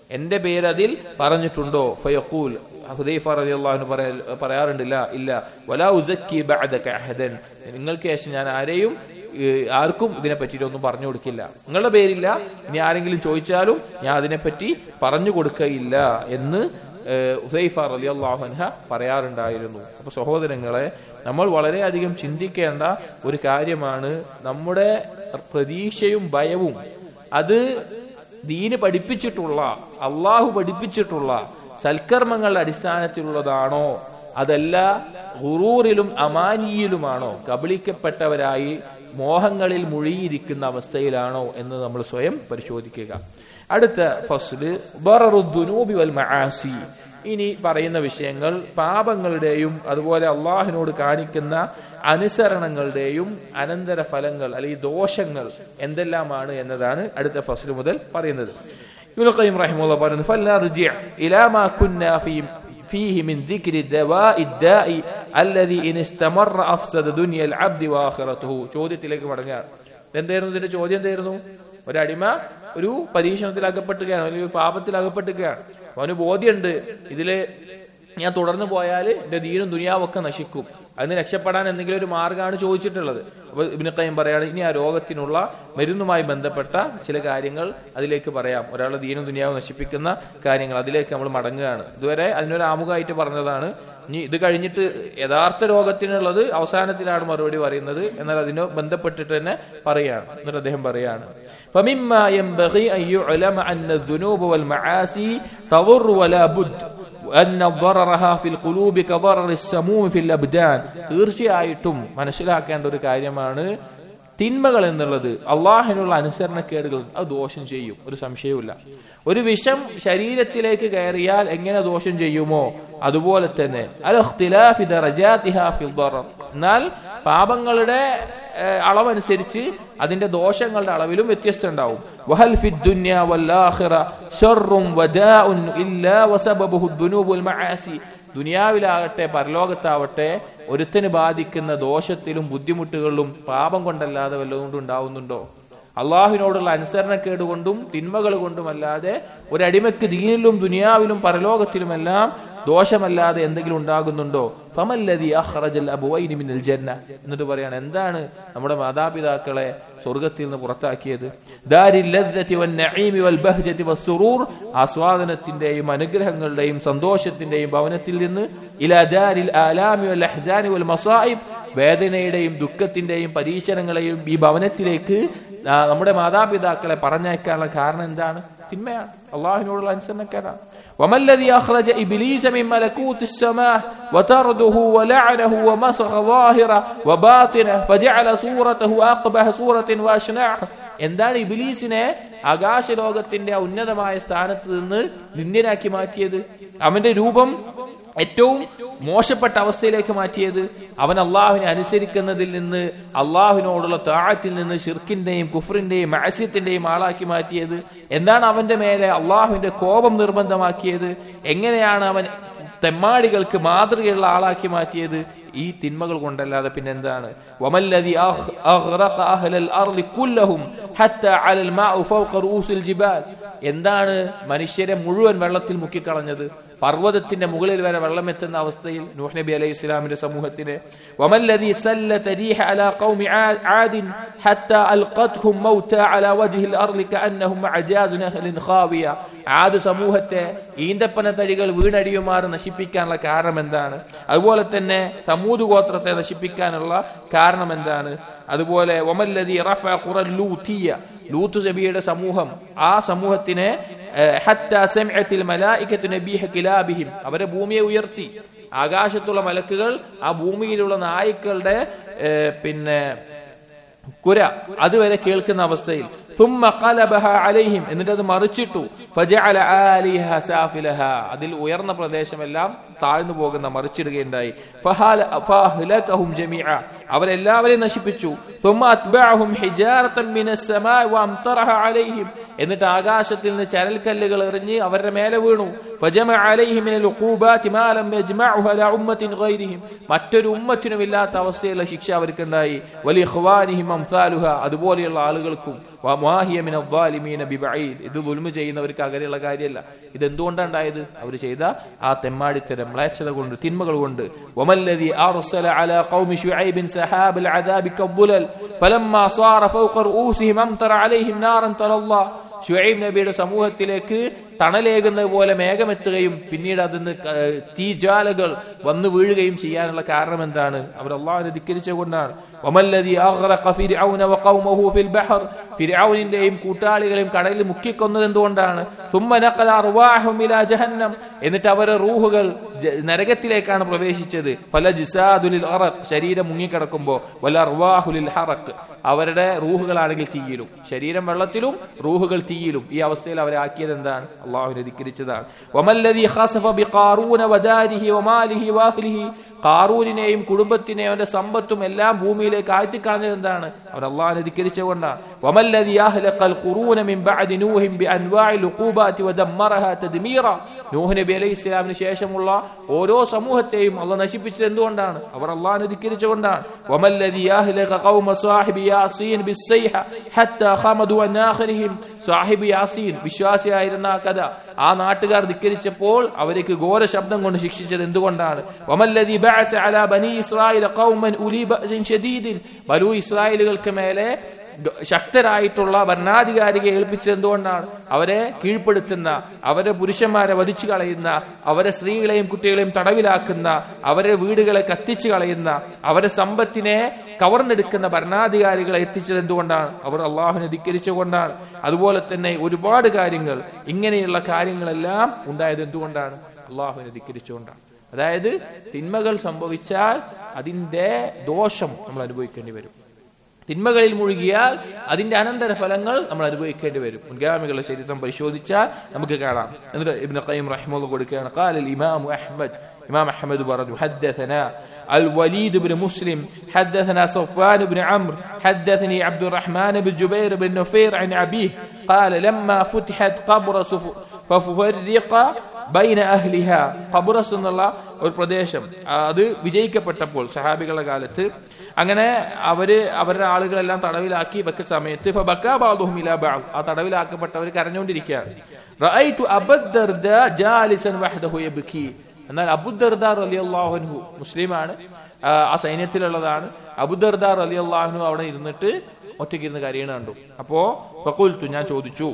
എന്റെ പേര് അതിൽ പറഞ്ഞിട്ടുണ്ടോ ഫയഖൂൽ ഹുദൈഫ റളിയല്ലാഹു അൻഹു പറയാ- പറയാറുണ്ടില്ല ഇല്ല വലാ ഉസക്കി ബഅദക അഹദൻ നിങ്ങൾക്ക് ശേഷം ഞാൻ ആരെയും ഏഹ്, ആർക്കും ഇതിനെ പറ്റിയിട്ടൊന്നും പറഞ്ഞു കൊടുക്കില്ല നിങ്ങളുടെ പേരില്ല ഇനി ആരെങ്കിലും ചോദിച്ചാലും ഞാൻ അതിനെപ്പറ്റി പറഞ്ഞു കൊടുക്കയില്ല എന്ന് ഏഹ്, ഹുദൈഫ റളിയല്ലാഹു അൻഹ പറയാറുണ്ടായിരുന്നു അപ്പൊ സഹോദരങ്ങളെ നമ്മൾ വളരെയധികം ചിന്തിക്കേണ്ട ഒരു കാര്യമാണ് നമ്മുടെ പ്രതീക്ഷയും ഭയവും അത് ദീന് പഠിപ്പിച്ചിട്ടുള്ള അള്ളാഹു പഠിപ്പിച്ചിട്ടുള്ള സൽക്കർമ്മങ്ങളുടെ അടിസ്ഥാനത്തിലുള്ളതാണോ അതല്ല ഹുറൂറിലും അമാനിയിലുമാണോ കബളിക്കപ്പെട്ടവരായി മോഹങ്ങളിൽ മുഴുകിയിരിക്കുന്ന അവസ്ഥയിലാണോ എന്ന് നമ്മൾ സ്വയം പരിശോധിക്കുക അടുത്ത ഫസ്ല് ബററുദ്ദുനൂബി വൽ മആസി ഇനി പറയുന്ന വിഷയങ്ങൾ പാപങ്ങളുടെയും അതുപോലെ അള്ളാഹിനോട് കാണിക്കുന്ന അനുസരണങ്ങളുടെയും അനന്തര ഫലങ്ങൾ അല്ലെങ്കിൽ ദോഷങ്ങൾ എന്തെല്ലാമാണ് എന്നതാണ് അടുത്ത ഫസ്ല് മുതൽ പറയുന്നത് ഇബ്നുൽ ഖയ്യിം റഹിമഹുല്ലാഹ് പറയുന്നു ഫൽനർജി ഇലാ മാ കുന്നാ ഫീ فيه من ذكر الدواء الداء الذي إن استمر أفسد دنيا العبد وآخرته ചോദ്യത്തിലേക്ക് മടങ്ങുകയാണ് എന്തായിരുന്നു ഇതിന്റെ ചോദ്യം എന്തായിരുന്നു ഒരടിമ ഒരു പരീക്ഷണത്തിൽ അകപ്പെട്ടുകയാണ് അല്ലെങ്കിൽ ഒരു പാപത്തിൽ അകപ്പെട്ടുകയാണ് അവന് ബോധ്യമുണ്ട് ഇതില് ഞാൻ തുടർന്ന് പോയാൽ എന്റെ ദീനും ദുനിയാവൊക്കെ നശിക്കും അതിന് രക്ഷപ്പെടാൻ എന്തെങ്കിലും ഒരു മാർഗ്ഗമാണ് ചോദിച്ചിട്ടുള്ളത് അപ്പൊ ഇബിന് ഖയ്യിം പറയാണ് ഇനി ആ രോഗത്തിനുള്ള മരുന്നുമായി ബന്ധപ്പെട്ട ചില കാര്യങ്ങൾ അതിലേക്ക് പറയാം ഒരാളുടെ ദീനും ദുനിയാവും നശിപ്പിക്കുന്ന കാര്യങ്ങൾ അതിലേക്ക് നമ്മൾ മടങ്ങുകയാണ് ഇതുവരെ അതിനൊരു ആമുഖമായിട്ട് പറഞ്ഞതാണ് ഇനി ഇത് കഴിഞ്ഞിട്ട് യഥാർത്ഥ രോഗത്തിനുള്ളത് അവസാനത്തിലാണ് മറുപടി പറയുന്നത് എന്നാൽ അതിനോ ബന്ധപ്പെട്ടിട്ട് തന്നെ പറയാണ് എന്നിട്ട് അദ്ദേഹം പറയാണ് فمما ينبغي أن يعلم أن الذنوب والمعاصي تضر ولا بد أن ضررها في القلوب كضرر السموم في الأبدان തീർച്ചയായിട്ടും മനസ്സിലാക്കേണ്ട ഒരു കാര്യമാണ് തിന്മകൾ എന്നുള്ളത് അള്ളാഹിനുള്ള അനുസരണക്കേടുകൾ അത് ദോഷം ചെയ്യും ഒരു സംശയവുമില്ല ഒരു വിഷം ശരീരത്തിലേക്ക് കയറിയാൽ എങ്ങനെ ദോഷം ചെയ്യുമോ അതുപോലെ തന്നെ അൽ ഇഖ്തിലാഫി ദറജാതിഹാ ഫിൽ ദറർ. എന്നാൽ പാപങ്ങളുടെ ഏഹ്, അളവനുസരിച്ച് അതിന്റെ ദോഷങ്ങളുടെ അളവിലും വ്യത്യസ്തം ഉണ്ടാവും വഹൽ ഫി ദുനിയ വല്ലാഖിറ ശർറും വദാഉൻ ഇല്ലാ വസബബുഹു ദുനൂബ് വൽ മആസി ദുനിയാവിലാകട്ടെ പരലോകത്താവട്ടെ ഒരുത്തന് ബാധിക്കുന്ന ദോഷത്തിലും ബുദ്ധിമുട്ടുകളിലും പാപം കൊണ്ടല്ലാതെ വല്ലതുകൊണ്ടും ഉണ്ടാവുന്നുണ്ടോ അള്ളാഹുവിനോടുള്ള അനുസരണക്കേട് കൊണ്ടും തിന്മകൾ കൊണ്ടുമല്ലാതെ ഒരടിമയ്ക്ക് ദീനിലും ദുനിയാവിലും പരലോകത്തിലുമെല്ലാം ദോഷമല്ലാതെ എന്തെങ്കിലും ഉണ്ടാകുന്നുണ്ടോ ഫമല്ലദി അഖ്റജൽ അബുവൈനി മിനൽ ജന്ന എന്നിട്ട് പറയാണ് എന്താണ് നമ്മുടെ മാതാപിതാക്കളെ സ്വർഗത്തിൽ നിന്ന് പുറത്താക്കിയത് ദാരിൽ ലദ്ദതി വൻ നഈമി വൽ ബഹ്ജതി വസ്സുറൂർ ആസ്വാദനത്തിന്റെയും അനുഗ്രഹങ്ങളുടെയും സന്തോഷത്തിന്റെയും ഭവനത്തിൽ നിന്ന് ഇലാ ദാരിൽ ആലാമി വൽ അഹ്സാനി വൽ മസായിബ് വേദനയുടെയും ദുഃഖത്തിന്റെയും പരീക്ഷണങ്ങളെയും ഈ ഭവനത്തിലേക്ക് ആ, നമ്മുടെ മാതാപിതാക്കളെ പറഞ്ഞയക്കാനുള്ള കാരണം എന്താണ് തിന്മയാണ് അള്ളാഹുവിനോടുള്ള അനുസരണക്കേടാണ് وما الذي أخرج إبليس من ملكوت السماء وطرده ولعنه ومسخ ظاهره وباطنه فجعل صورته أقبح صورة وأشنعه എന്താണ് ഇബിലീസിനെ ആകാശലോകത്തിന്റെ ആ ഉന്നതമായ സ്ഥാനത്ത് നിന്ന് നിന്ദ്യനാക്കി മാറ്റിയത് അവന്റെ രൂപം ഏറ്റവും മോശപ്പെട്ട അവസ്ഥയിലേക്ക് മാറ്റിയത് അവൻ അള്ളാഹുവിനെ അനുസരിക്കുന്നതിൽ നിന്ന് അള്ളാഹുവിനോടുള്ള താഴത്തിൽ നിന്ന് ഷിർക്കിന്റെയും കുഫറിന്റെയും മാസ്യത്തിന്റെയും ആളാക്കി മാറ്റിയത് എന്താണ് അവന്റെ മേലെ അള്ളാഹുവിന്റെ കോപം നിർബന്ധമാക്കിയത് എങ്ങനെയാണ് അവൻ തെമ്മാടികൾക്ക് മാതൃകയുള്ള ആളാക്കി മാറ്റിയത് ഈ തിന്മകൾ കൊണ്ടല്ലാതെ പിന്നെന്താണ് വമല്ലദി അഖ്- അഗ്റഖ അഹ്ലൽ അർളി കുല്ലഹും ഹത്താ അലൽ മാഉ ഫൗഖ റൂസിൽ ജിബാൽ എന്താണ് മനുഷ്യരെ മുഴുവൻ വെള്ളത്തിൽ മുക്കിക്കളഞ്ഞത് പർവ്വതത്തിന്റെ മുകളിൽ വരെ വെള്ളം എത്തുന്ന അവസ്ഥയിൽ നൂഹ് നബി അലൈഹി ഇസ്ലാമിന്റെ സമൂഹത്തിന് വമല്ലദി സല്ലത റീഹ അലാ ഖൗമി ആ- ആദിൻ ഹത്താ അൽഖത്ഹും മൗത അലാ വജ്ഹിൽ അർളി കഅന്നഹും അജാസു നഹ്ലിൻ ഖാവിയ ആദ് സമൂഹത്തെ ഈന്തപ്പന തടികൾ വീണടിയുമാറ് നശിപ്പിക്കാനുള്ള കാരണം എന്താണ് അതുപോലെ തന്നെ സമൂത് ഗോത്രത്തെ നശിപ്പിക്കാനുള്ള കാരണം എന്താണ് അതുപോലെ വമല്ലദി റഫ ഖുറൽ ലൂത്തിയ ലൂത്ത് നബിയുടെ സമൂഹം ആ സമൂഹത്തിനെ ഏഹ്, ഹത്താ സമിഅത്തിൽ മലായികത്തു നബീഹ കിലാബിഹിം അവരെ ഭൂമിയെ ഉയർത്തി ആകാശത്തുള്ള മലക്കുകൾ ആ ഭൂമിയിലുള്ള നായ്ക്കളുടെ ഏഹ്, പിന്നെ കുര അതുവരെ കേൾക്കുന്ന അവസ്ഥയിൽ ثم قلبها عليهم എന്നിട്ട് അത് മറിച്ചിട്ടു فجعل عاليها سافلها അതിൽ ഉയർന്ന പ്രദേശമെല്ലാം താഴ്ന്നു പോകുന്ന മറിച്ചിടുകയുണ്ടായി فهال- فاهلكهم جميعا അവരെല്ലാവരെയും നശിപ്പിച്ചു ثم اتبعهم حجارة من السماء وامطرها عليهم എന്നിട്ട് ആകാശത്തിൽ നിന്ന് ചരൽക്കല്ലുകൾ എറിഞ്ഞ് അവരുടെ മേലെ വീണു فجمع عليهم من العقوبات ما لم يجمعها لأمة غيرهم മറ്റൊരു ഉമ്മത്തിനും ഇല്ലാത്ത അവസ്ഥയിലുള്ള ശിക്ഷ അവർക്കുണ്ടായി വലിയ ഖുവാനിഹിം അംസാലുഹ അതുപോലെയുള്ള ആളുകൾക്കും വ- വമാഹിയ മിന الظالمين ببعيد ഇത് ദുൽമ ചെയ്യുന്നവർക്ക് അകലെയുള്ള കാര്യമല്ല ഇത് എന്തുകൊണ്ടാണ് ഉണ്ടായത് അവർ ചെയ്ത ആ തെമ്മാടിത്തരം മ്ലേച്ഛത കൊണ്ട് തിന്മകൾ കൊണ്ട് ومالذي ارسل على قوم شعيب سحاب العذاب كالظلل فلما صار فوق رؤوسهم امطر عليهم نارا تلظى ഷുഐബ് നബിയുടെ സമൂഹത്തിലേക്ക് തണലേകുന്നത് പോലെ മേഘമെത്തുകയും പിന്നീട് അതിന് തീജ്വാലകൾ വന്നു വീഴുകയും ചെയ്യാനുള്ള കാരണം എന്താണ് അവർ അള്ളാഹുനെ ധിക്കരിച്ചുകൊണ്ടാണ് ഫിർഔനിന്റെയും കൂട്ടാളികളെയും കടലിൽ മുക്കിക്കൊന്നത് എന്തുകൊണ്ടാണ് ജഹന്നം എന്നിട്ട് അവരെ റൂഹുകൾ നരകത്തിലേക്കാണ് പ്രവേശിച്ചത് പല ജിസാദുലിൽ ശരീരം മുങ്ങിക്കിടക്കുമ്പോ വല അർവാഹുലിൽ ഹറക്ക് അവരുടെ റൂഹുകളാണെങ്കിൽ തീയിലും ശരീരം വെള്ളത്തിലും റൂഹുകൾ തീയിലും ഈ അവസ്ഥയിൽ അവരെ ആക്കിയത് എന്താണ് അള്ളാഹുവിനെ ധിക്കരിച്ചതാണ് കാറൂരിനെയും കുടുംബത്തിനെയും അവന്റെ സമ്പത്തും എല്ലാം ഭൂമിയിലേക്ക് ആഴ്ത്തിക്കളഞ്ഞത് എന്താണ് അവൻ അള്ളാഹിനെ ധിക്കരിച്ചുകൊണ്ടാണ് നൂഹ് നബി അലൈഹി ഇസ്ലാമിന് ശേഷമുള്ള ഓരോ സമൂഹത്തെയും അള്ള നശിപ്പിച്ചത് എന്തുകൊണ്ടാണ് അവർ അള്ളാഹിനെ ധിക്കരിച്ചുകൊണ്ടാണ് വിശ്വാസിയായിരുന്ന ആ കഥ ആ നാട്ടുകാർ ധിക്കരിച്ചപ്പോൾ അവർക്ക് ഘോര ശബ്ദം കൊണ്ട് ശിക്ഷിച്ചത് എന്തുകൊണ്ടാണ് ബലു ഇസ്രായേലുകൾക്ക് മേലെ ശക്തരായിട്ടുള്ള ഭരണാധികാരിയെ ഏൽപ്പിച്ചത് എന്തുകൊണ്ടാണ് അവരെ കീഴ്പ്പെടുത്തുന്ന അവരെ പുരുഷന്മാരെ വധിച്ചു കളയുന്ന അവരെ സ്ത്രീകളെയും കുട്ടികളെയും തടവിലാക്കുന്ന അവരെ വീടുകളെ കത്തിച്ചു കളയുന്ന അവരെ സമ്പത്തിനെ കവർന്നെടുക്കുന്ന ഭരണാധികാരികളെ എത്തിച്ചത് എന്തുകൊണ്ടാണ് അവർ അള്ളാഹുനെ ധിക്കരിച്ചുകൊണ്ടാണ് അതുപോലെ തന്നെ ഒരുപാട് കാര്യങ്ങൾ ഇങ്ങനെയുള്ള കാര്യങ്ങളെല്ലാം ഉണ്ടായത് എന്തുകൊണ്ടാണ് അള്ളാഹുവിനെ ധിക്കരിച്ചുകൊണ്ടാണ് അതായത് തിന്മകൾ സംഭവിച്ചാൽ അതിന്റെ ദോഷം നമ്മൾ അനുഭവിക്കേണ്ടി വരും തിന്മകളിൽ മുഴുകിയാൽ അതിന്റെ അനന്തര ഫലങ്ങൾ നമ്മൾ അനുഭവിക്കേണ്ടി വരും മുൻഗാമികളുടെ ചരിത്രം പരിശോധിച്ചാൽ നമുക്ക് കാണാം എന്നിട്ട് ഇബ്നു ഖയ്യിം റഹിമഹുള്ള കൊടുക്കുകയാണ് قال الامام احمد امام احمد പറഞ്ഞു حدثنا الوليد بن مسلم حدثنا صفوان بن عمرو حدثني عبد الرحمن بن جبير بن نفير عن أبيه قال لما فتحت قبر ففرق ബൈന അഹ്ലിഹ ഖബറസ് എന്നുള്ള ഒരു പ്രദേശം അത് വിജയിക്കപ്പെട്ടപ്പോൾ സഹാബികളുടെ കാലത്ത് അങ്ങനെ അവര് അവരുടെ ആളുകളെല്ലാം തടവിലാക്കി വെക്ക സമയത്ത് ആ തടവിലാക്കപ്പെട്ടവർ കരഞ്ഞുകൊണ്ടിരിക്കുകയാണ് എന്നാൽ അബുദർദാർ അലി അള്ളാഹുൻഹു മുസ്ലിമാണ് ആ സൈന്യത്തിലുള്ളതാണ് അബുദർദാർ അലി അള്ളാഹുനു അവിടെ ഇരുന്നിട്ട് ഒറ്റയ്ക്ക് ഇരുന്ന് കരയണ കണ്ടു അപ്പോ ഫക്കുൽത്തു ഞാൻ ചോദിച്ചു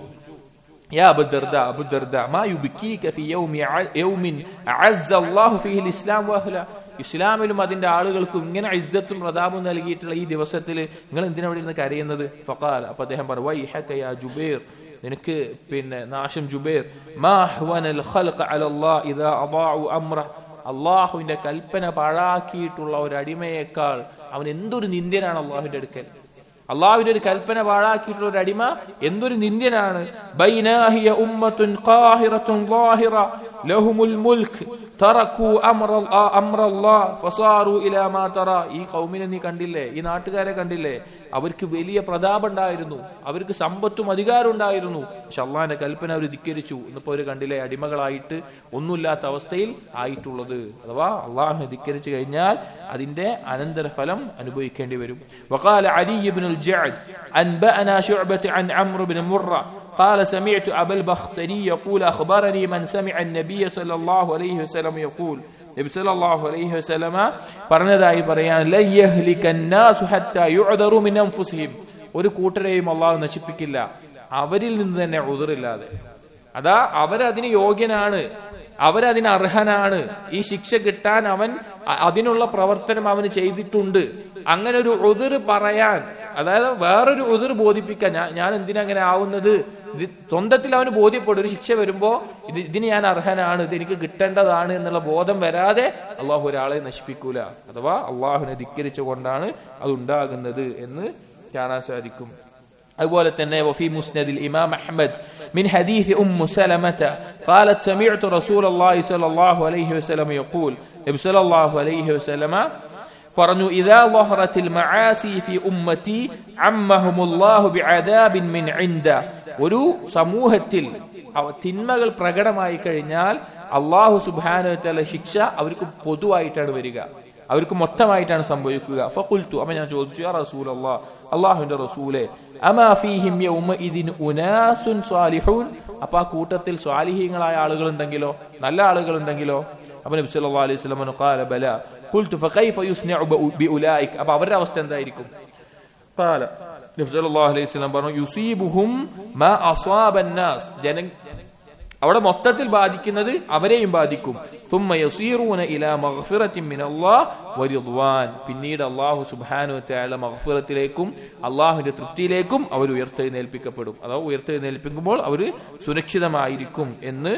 يا أبو الدرداء أبو الدرداء ما يبكيك في يوم يوم أعز الله فيه الإسلام وأهله ഇസ്ലാമിലും അതിന്റെ ആളുകൾക്കും ഇങ്ങനെ ഇജ്ജത്തും പ്രതാപും നൽകിയിട്ടുള്ള ഈ ദിവസത്തിൽ നിങ്ങൾ എന്തിനാ ഇവിടെ ഇരുന്ന് കരയുന്നത് ഫക്കാൽ അപ്പൊ അദ്ദേഹം പറഞ്ഞു വൈഹക യാ ജുബൈർ നിനക്ക് പിന്നെ നാശം ജുബൈർ മാ ഹ്വനൽ ഖൽഖ അലല്ലാഹ് ഇദാ അദാഉ അംറ അള്ളാഹുവിന്റെ കൽപ്പന പാഴാക്കിയിട്ടുള്ള ഒരു അടിമയേക്കാൾ അവൻ എന്തൊരു നിന്ദ്യനാണ് അള്ളാഹുവിന്റെ അടുക്കൽ അള്ളാഹുവിന്റെ ഒരു കൽപ്പന പാഴാക്കിയിട്ടുള്ള ഒരു അടിമ എന്തൊരു നിന്ദ്യനാണ് ബൈനാഹിയ ഉമ്മത്തുൻ ഖാഹിറത്തുൻ ളാഹിറ ലഹുമുൽ മുൽക്ക് തറക്കു അമ്രല്ലാഹ് ഫസാറു ഇലാ മാ തറ ഈ കൗമിനെ നീ കണ്ടില്ലേ ഈ നാട്ടുകാരെ കണ്ടില്ലേ അവർക്ക് വലിയ പ്രതാപം ഉണ്ടായിരുന്നു അവർക്ക് സമ്പത്തും അധികാരം ഉണ്ടായിരുന്നു പക്ഷെ അള്ളാഹിന്റെ കൽപ്പന അവർ ധിക്കരിച്ചു എന്നിപ്പോ അവർ കണ്ടില്ലേ അടിമകളായിട്ട് ഒന്നുമില്ലാത്ത അവസ്ഥയിൽ ആയിട്ടുള്ളത് അഥവാ അള്ളാഹിനെ ധിക്കരിച്ചു കഴിഞ്ഞാൽ അതിന്റെ അനന്തരഫലം അനുഭവിക്കേണ്ടി വരും وقال علي بن الجعد أنبأنا شعبة عن عمرو بن مرة قال سمعت أبا البختري يقول أخبرني من سمع النبي صلى الله عليه وسلم يقول നബി സല്ലല്ലാഹു അലൈഹി വസല്ലമ പറഞ്ഞതായി പറയാൻ ലയ്യഹ്ലികന്നാസു ഹത്താ യുഅദറു മിൻ അൻഫുസിഹിം ഒരു കൂട്ടരെയും അള്ളാഹു നശിപ്പിക്കില്ല അവരിൽ നിന്ന് തന്നെ ഉദറില്ലാതെ അതാ അവരതിന് യോഗ്യനാണ് അവരതിന് അർഹനാണ് ഈ ശിക്ഷ കിട്ടാൻ അവൻ അതിനുള്ള പ്രവർത്തനം അവന് ചെയ്തിട്ടുണ്ട് അങ്ങനെ ഒരു ഉതിർ പറയാൻ അതായത് വേറൊരു ഉതിർ ബോധിപ്പിക്കാൻ ഞാൻ ഞാൻ എന്തിനാ അങ്ങനെ ആവുന്നത് ഇത് സ്വന്തത്തിൽ അവന് ബോധ്യപ്പെടും ഒരു ശിക്ഷ വരുമ്പോ ഇത് ഇതിന് ഞാൻ അർഹനാണ് ഇത് എനിക്ക് കിട്ടേണ്ടതാണ് എന്നുള്ള ബോധം വരാതെ അള്ളാഹു ഒരാളെ നശിപ്പിക്കൂല അഥവാ അള്ളാഹുവിനെ ധിക്കരിച്ചുകൊണ്ടാണ് അത് ഉണ്ടാകുന്നത് എന്ന് കാണാൻ സാധിക്കും അതുപോലെ തന്നെ وفي مسند الإمام أحمد من حديث أم سلمة قالت سمعت رسول الله صلى الله عليه وسلم يقول نبي صلى الله عليه وسلم പറഞ്ഞു إذا ظهرت المعاصي في أمتي عمهم الله بعذاب من عنده ഒരു സമൂഹത്തിൽ തിന്മകൾ പ്രകടമായി കഴിഞ്ഞാൽ അള്ളാഹു സുബാനുവല ശിക്ഷ അവർക്ക് പൊതുവായിട്ടാണ് വരിക അവർക്ക് മൊത്തമായിട്ടാണ് സംഭവിക്കുക ഫഖുൽതു അപ്പൊ ഞാൻ ചോദിച്ചു യാ റസൂൽ അള്ളാഹ് അള്ളാഹുവിന്റെ റസൂലെ അമാ ഫീഹിം യൗമഇദിൻ ഉനാസുൻ സ്വാലിഹൂൻ അപ്പൊ ആ കൂട്ടത്തിൽ സ്വാലിഹീങ്ങളായ ആളുകളുണ്ടെങ്കിലോ നല്ല ആളുകളുണ്ടെങ്കിലോ അപ്പൊ നബി സല്ലല്ലാഹു അലൈഹി വസല്ലം ഖാല ബല ഖുൽതു ഫകൈഫ യുസ്നഉ ബിഉലൈക അപ്പൊ അവരുടെ അവസ്ഥ എന്തായിരിക്കും ഖാല നബി സല്ലല്ലാഹു അലൈഹി വസല്ലം പറഞ്ഞു യുസീബുഹും മാ അസ്വാബൻ നാസ് ജന അവിടെ മൊത്തത്തിൽ ബാധിക്കുന്നത് അവരെയും ബാധിക്കും ثم يصيرون الى مغفرة من الله ورضوان പിന്നീട് അല്ലാഹു സുബ്ഹാനഹു വതആല മഗ്ഫിറത്തിലേക്കും അല്ലാഹുവിന്റെ തൃപ്തിയിലേക്കും അവർ ഉയർത്തെഴുന്നേൽപ്പിക്കപ്പെടും അഥവാ ഉയർത്തെഴുന്നേൽപ്പിക്കുമ്പോൾ അവർ സുരക്ഷിതമായിരിക്കും എന്ന്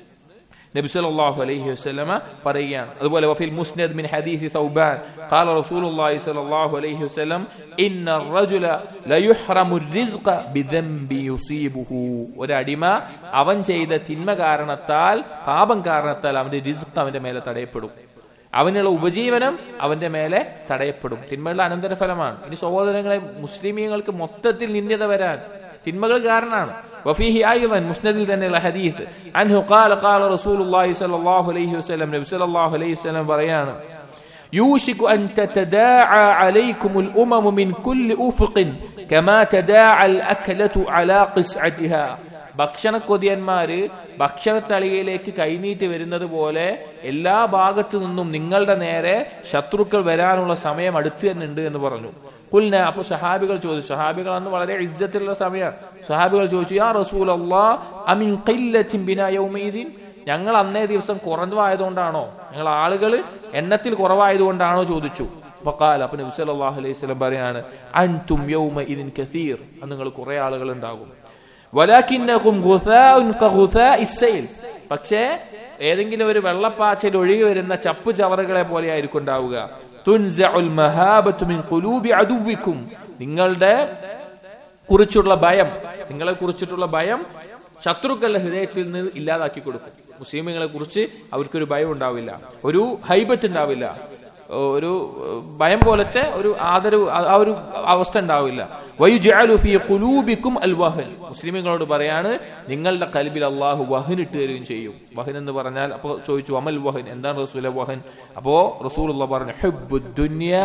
നബി സല്ലല്ലാഹു അലൈഹി വസല്ലമ പറയുകയാണ് അതുപോലെ വഫിൽ മുസ്നദ് മിൻ ഹദീസ് തൗബാൻ ഖാല റസൂലുള്ളാഹി സ്വല്ലല്ലാഹു അലൈഹി വസല്ലം ഇന്ന റജുല ലയുഹ്റമു റിസ്ഖ ബിദംബി യുസീബുഹു ഒരു അടിമ അവൻ ചെയ്ത തിന്മ കാരണത്താൽ പാപം കാരണത്താൽ അവന്റെ റിസ്ഖ് അവന്റെ മേലെ തടയപ്പെടും അവനുള്ള ഉപജീവനം അവന്റെ മേലെ തടയപ്പെടും തിന്മകളുടെ അനന്തരഫലമാണ് ഇനി സഹോദരങ്ങളെ മുസ്ലിമീങ്ങൾക്ക് മൊത്തത്തിൽ നിന്ദ്യത വരാൻ തിന്മകൾ കാരണമാണ് وفيه أيضا مسند لنا الحديث عنه قال قال رسول الله صلى الله عليه وسلم نبي صلى الله عليه وسلم بريانا يوشك أن تتداعى عليكم الأمم من كل أفق كما تداعى الأكلة على قسعتها ഭക്ഷണക്കൊതിയന്മാര് ഭക്ഷണത്തളികയിലേക്ക് കൈനീട്ടി വരുന്നത് പോലെ എല്ലാ ഭാഗത്തു നിന്നും നിങ്ങളുടെ നേരെ ശത്രുക്കൾ വരാനുള്ള സമയം അടുത്ത് തന്നെ ഉണ്ട് എന്ന് പറഞ്ഞു കുൽന അപ്പൊ സഹാബികൾ ചോദിച്ചു സഹാബികൾ അന്ന് വളരെ ഇജ്ജത്തിലുള്ള സമയമാണ് സഹാബികൾ ചോദിച്ചു യാ റസൂൽ അമിൻ യൗമീദീൻ ഞങ്ങൾ അന്നേ ദിവസം കുറവായതുകൊണ്ടാണോ ഞങ്ങൾ ആളുകൾ എണ്ണത്തിൽ കുറവായതുകൊണ്ടാണോ ചോദിച്ചു ഫഖാൽ അപ്പൊ നബി സല്ലല്ലാഹു അലൈഹി വസല്ലം പറയാണ് അൻതും യൗമ ഇതിൻ കസീർ അന്ന് നിങ്ങൾ കുറെ ആളുകൾ ഉണ്ടാകും വലാകിന്നകും ഗുസാഉൻ കഗുസാഇസ് സൈൽ പക്ഷേ ഏതെങ്കിലും ഒരു വെള്ളപ്പാച്ചൽ ഒഴുകി വരുന്ന ചപ്പു ചവറുകളെ പോലെ ആയിരിക്കും ഉണ്ടാവുക തുൻസഉൽ മഹാബത്തു മിൻ ഖുലൂബി അദുവിക്കും നിങ്ങളുടെ കുറിച്ചുള്ള ഭയം നിങ്ങളെ കുറിച്ചിട്ടുള്ള ഭയം ശത്രുക്കളുടെ ഹൃദയത്തിൽ നിന്ന് ഇല്ലാതാക്കി കൊടുക്കും മുസ്ലിമുകളെ കുറിച്ച് അവർക്കൊരു ഭയം ഉണ്ടാവില്ല ഒരു ഹൈബത്ത് ഉണ്ടാവില്ല ഒരു ഭയം പോലത്തെ ഒരു ആദരവ് ആ ഒരു അവസ്ഥ ഉണ്ടാവില്ല വയുജാലുഫിയും അൽ വഹൻ മുസ്ലിമുകളോട് പറയാണ് നിങ്ങളുടെ കൽബിൽ അള്ളാഹു വഹൻ ഇട്ട് തരികയും ചെയ്യും വഹൻ എന്ന് പറഞ്ഞാൽ അപ്പൊ ചോദിച്ചു അമൽ വഹൻ എന്താണ് റസൂല വഹൻ അപ്പോ റസൂൽ പറഞ്ഞു ഹബ്ബു ദുനിയ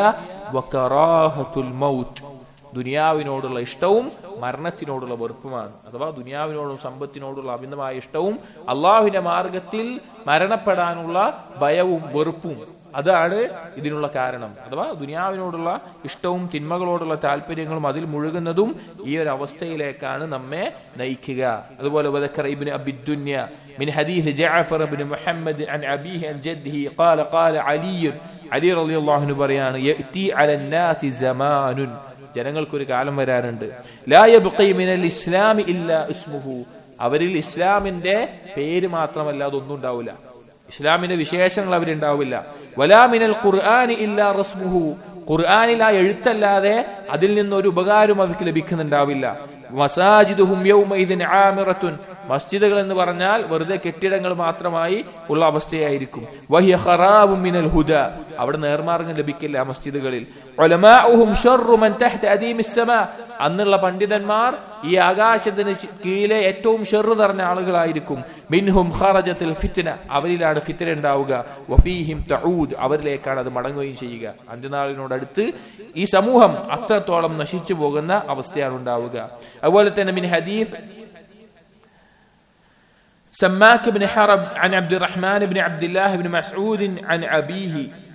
വകറാഹത്തുൽ മൗത്ത് ദുനിയാവിനോടുള്ള ഇഷ്ടവും മരണത്തിനോടുള്ള വെറുപ്പുമാണ് അഥവാ ദുനിയാവിനോടും സമ്പത്തിനോടുള്ള അമിതമായ ഇഷ്ടവും അള്ളാഹുവിന്റെ മാർഗത്തിൽ മരണപ്പെടാനുള്ള ഭയവും വെറുപ്പും അതാണ് ഇതിനുള്ള കാരണം അഥവാ ദുനിയാവിനോടുള്ള ഇഷ്ടവും തിന്മകളോടുള്ള താല്പര്യങ്ങളും അതിൽ മുഴുകുന്നതും ഈ ഒരു അവസ്ഥയിലേക്കാണ് നമ്മെ നയിക്കുക അതുപോലെ وذكر ابن ابي الدنيا من حديث جعفر بن محمد عن ابيه عن جده قال قال علي علي رضي الله عنه പറയാണ് ياتي على الناس زمان ജനങ്ങൾക്കൊരു കാലം വരാനുണ്ട് ലാ യബ്ഖി മിനൽ ഇസ്ലാമി ഇല്ലാ ഇസ്മുഹു അവരിൽ ഇസ്ലാമിന്റെ പേര് മാത്രമല്ലാതെ ഒന്നും ഉണ്ടാവില്ല ഇസ്ലാമിന്റെ വിശേഷങ്ങൾ അവരുണ്ടാവില്ല വലാമിനൽ ഖുർആാനി ഇല്ലാ റസ്മുഹു ഖുർആാനിൽ ആ എഴുത്തല്ലാതെ അതിൽ നിന്ന് ഒരു ഉപകാരം അവർക്ക് ലഭിക്കുന്നുണ്ടാവില്ല മസാജിദുഹും യൗമഇദിൻ ആമിറത്തുൻ മസ്ജിദുകൾ എന്ന് പറഞ്ഞാൽ വെറുതെ കെട്ടിടങ്ങൾ മാത്രമായി ഉള്ള അവസ്ഥയായിരിക്കും വഹിയ ഖറാബും മിനൽ ഹുദ അവിടെ നേർമാർഗം ലഭിക്കില്ല ആ മസ്ജിദുകളിൽ ഉലമാഉഹും ശർറു മൻ തഹ്ത അദീമിസ് സമാ അന്നുള്ള പണ്ഡിതന്മാർ ഈ ആകാശത്തിന് കീഴിലെ ഏറ്റവും ഷെറു നിറഞ്ഞ ആളുകളായിരിക്കും മിൻഹും ഖറജത്തിൽ ഫിത്ന അവരിലാണ് ഫിത്ന ഉണ്ടാവുക വഫീഹിം തഊദ് അവരിലേക്കാണ് അത് മടങ്ങുകയും ചെയ്യുക അന്ത്യനാളിനോടടുത്ത് ഈ സമൂഹം അത്രത്തോളം നശിച്ചു പോകുന്ന അവസ്ഥയാണ് ഉണ്ടാവുക അതുപോലെ തന്നെ മിൻ ഹദീഫ് سماك بن حرب عن عبد الرحمن بن عبد الله بن مسعود عن أبيه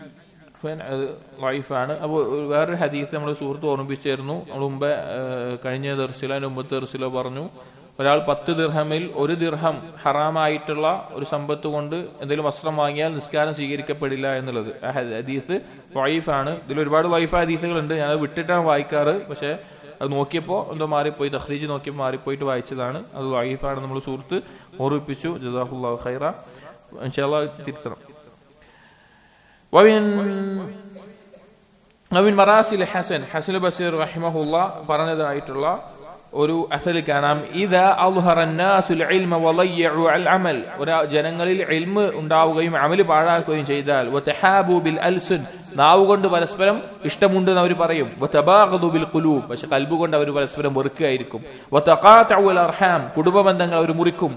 ലൈഫാണ് അപ്പോൾ വേറൊരു ഹദീസ് നമ്മൾ സുഹൃത്ത് ഓർമ്മിപ്പിച്ചിരുന്നു നമ്മൾ മുമ്പ് കഴിഞ്ഞ ദർശിലോ അതിന് മുമ്പത്തെ ദർശിലോ പറഞ്ഞു ഒരാൾ പത്ത് ദിർഹമിൽ ഒരു ദിർഹം ഹറാമായിട്ടുള്ള ഒരു സമ്പത്ത് കൊണ്ട് എന്തെങ്കിലും വസ്ത്രം വാങ്ങിയാൽ നിസ്കാരം സ്വീകരിക്കപ്പെടില്ല എന്നുള്ളത് ആ ഹദീസ് വൈഫാണ് ഇതിൽ ഒരുപാട് വൈഫ് ഹദീസുകളുണ്ട് ഞാനത് വിട്ടിട്ടാണ് വായിക്കാറ് പക്ഷെ അത് നോക്കിയപ്പോൾ എന്തോ മാറിപ്പോയി തഹ്രീജ് നോക്കിയപ്പോൾ മാറിപ്പോയിട്ട് വായിച്ചതാണ് അത് വൈഫാണ് നമ്മൾ സുഹൃത്ത് ഓർമ്മിപ്പിച്ചു ജസാഹുല്ലാ ഖൈറ ഇൻഷാല്ലാ തിരുത്തണം ومن ومن مراسل حسن حسن ബസീർ റഹിമഹുല്ല പറഞ്ഞതായിട്ടുള്ള ഒരു അസൽ കാണാം ഇത് അമൽ ഒരു ജനങ്ങളിൽ ഇൽമ് ഉണ്ടാവുകയും അമല് പാഴാക്കുകയും ചെയ്താൽ ബിൽ അൽസുൻ നാവ് കൊണ്ട് പരസ്പരം ഇഷ്ടമുണ്ട് എന്ന് അവർ പറയും ബിൽ ഖുലൂബ് പക്ഷെ കൽബ് കൊണ്ട് അവർ പരസ്പരം വെറുക്കുകയായിരിക്കും അർഹാം കുടുംബ ബന്ധങ്ങൾ അവർ മുറിക്കും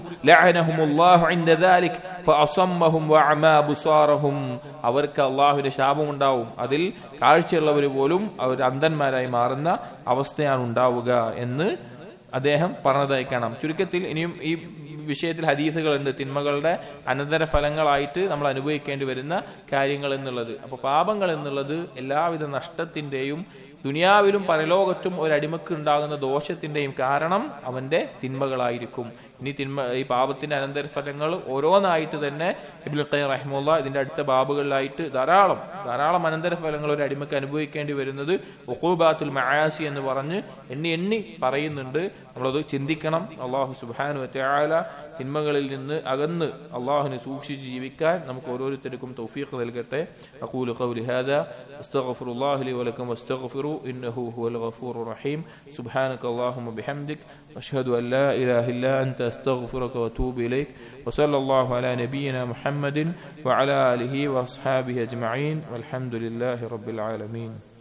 അവർക്ക് അള്ളാഹുവിന്റെ ശാപം ഉണ്ടാവും അതിൽ കാഴ്ചയുള്ളവർ പോലും അവർ അന്ധന്മാരായി മാറുന്ന അവസ്ഥയാണ് ഉണ്ടാവുക എന്ന് അദ്ദേഹം പറഞ്ഞതായി കാണാം ചുരുക്കത്തിൽ ഇനിയും ഈ വിഷയത്തിൽ ഹദീസുകളുണ്ട് തിന്മകളുടെ അനന്തര ഫലങ്ങളായിട്ട് നമ്മൾ അനുഭവിക്കേണ്ടി വരുന്ന കാര്യങ്ങൾ എന്നുള്ളത് അപ്പൊ പാപങ്ങൾ എന്നുള്ളത് എല്ലാവിധ നഷ്ടത്തിന്റെയും ദുനിയാവിലും പരലോകത്തും ഒരു അടിമക്ക് ഉണ്ടാകുന്ന ദോഷത്തിന്റെയും കാരണം അവന്റെ തിന്മകളായിരിക്കും ഇനി തിന്മ ഈ പാപത്തിന്റെ അനന്തരഫലങ്ങൾ ഓരോന്നായിട്ട് തന്നെ ഇബ്നുൽ ഖയ്യിം റഹിമുള്ള ഇതിന്റെ അടുത്ത ബാബുകളിലായിട്ട് ധാരാളം ധാരാളം അനന്തരഫലങ്ങൾ ഒരു അടിമക്ക് അനുഭവിക്കേണ്ടി വരുന്നത് ഒക്കൂബാത്തുൽ മയാസി എന്ന് പറഞ്ഞ് എണ്ണി എണ്ണി പറയുന്നുണ്ട് നമ്മളത് ചിന്തിക്കണം അള്ളാഹു സുബാനു ത്യാല തിന്മകളിൽ നിന്ന് അകന്ന് അള്ളാഹുനെ സൂക്ഷിച്ച് ജീവിക്കാൻ നമുക്ക് ഓരോരുത്തർക്കും തൗഫീഖ് നൽകട്ടെ അഖൂലു ഖൗലി ഹാദാ അസ്തഗ്ഫിറുല്ലാഹി ലി വലക്കും വസ്തഗ്ഫിറു ഇന്നഹു ഹുവൽ ഗഫൂറുർ റഹീം സുബ്ഹാനക അല്ലാഹുമ്മ ബിഹംദിക് അഷ്ഹദു അൻ ലാ ഇലാഹ ഇല്ലാ അൻത അസ്തഗ്ഫിറുക വഅതൂബു ഇലൈക് وصلى الله على نبينا محمد وعلى آله وأصحابه أجمعين والحمد لله رب العالمين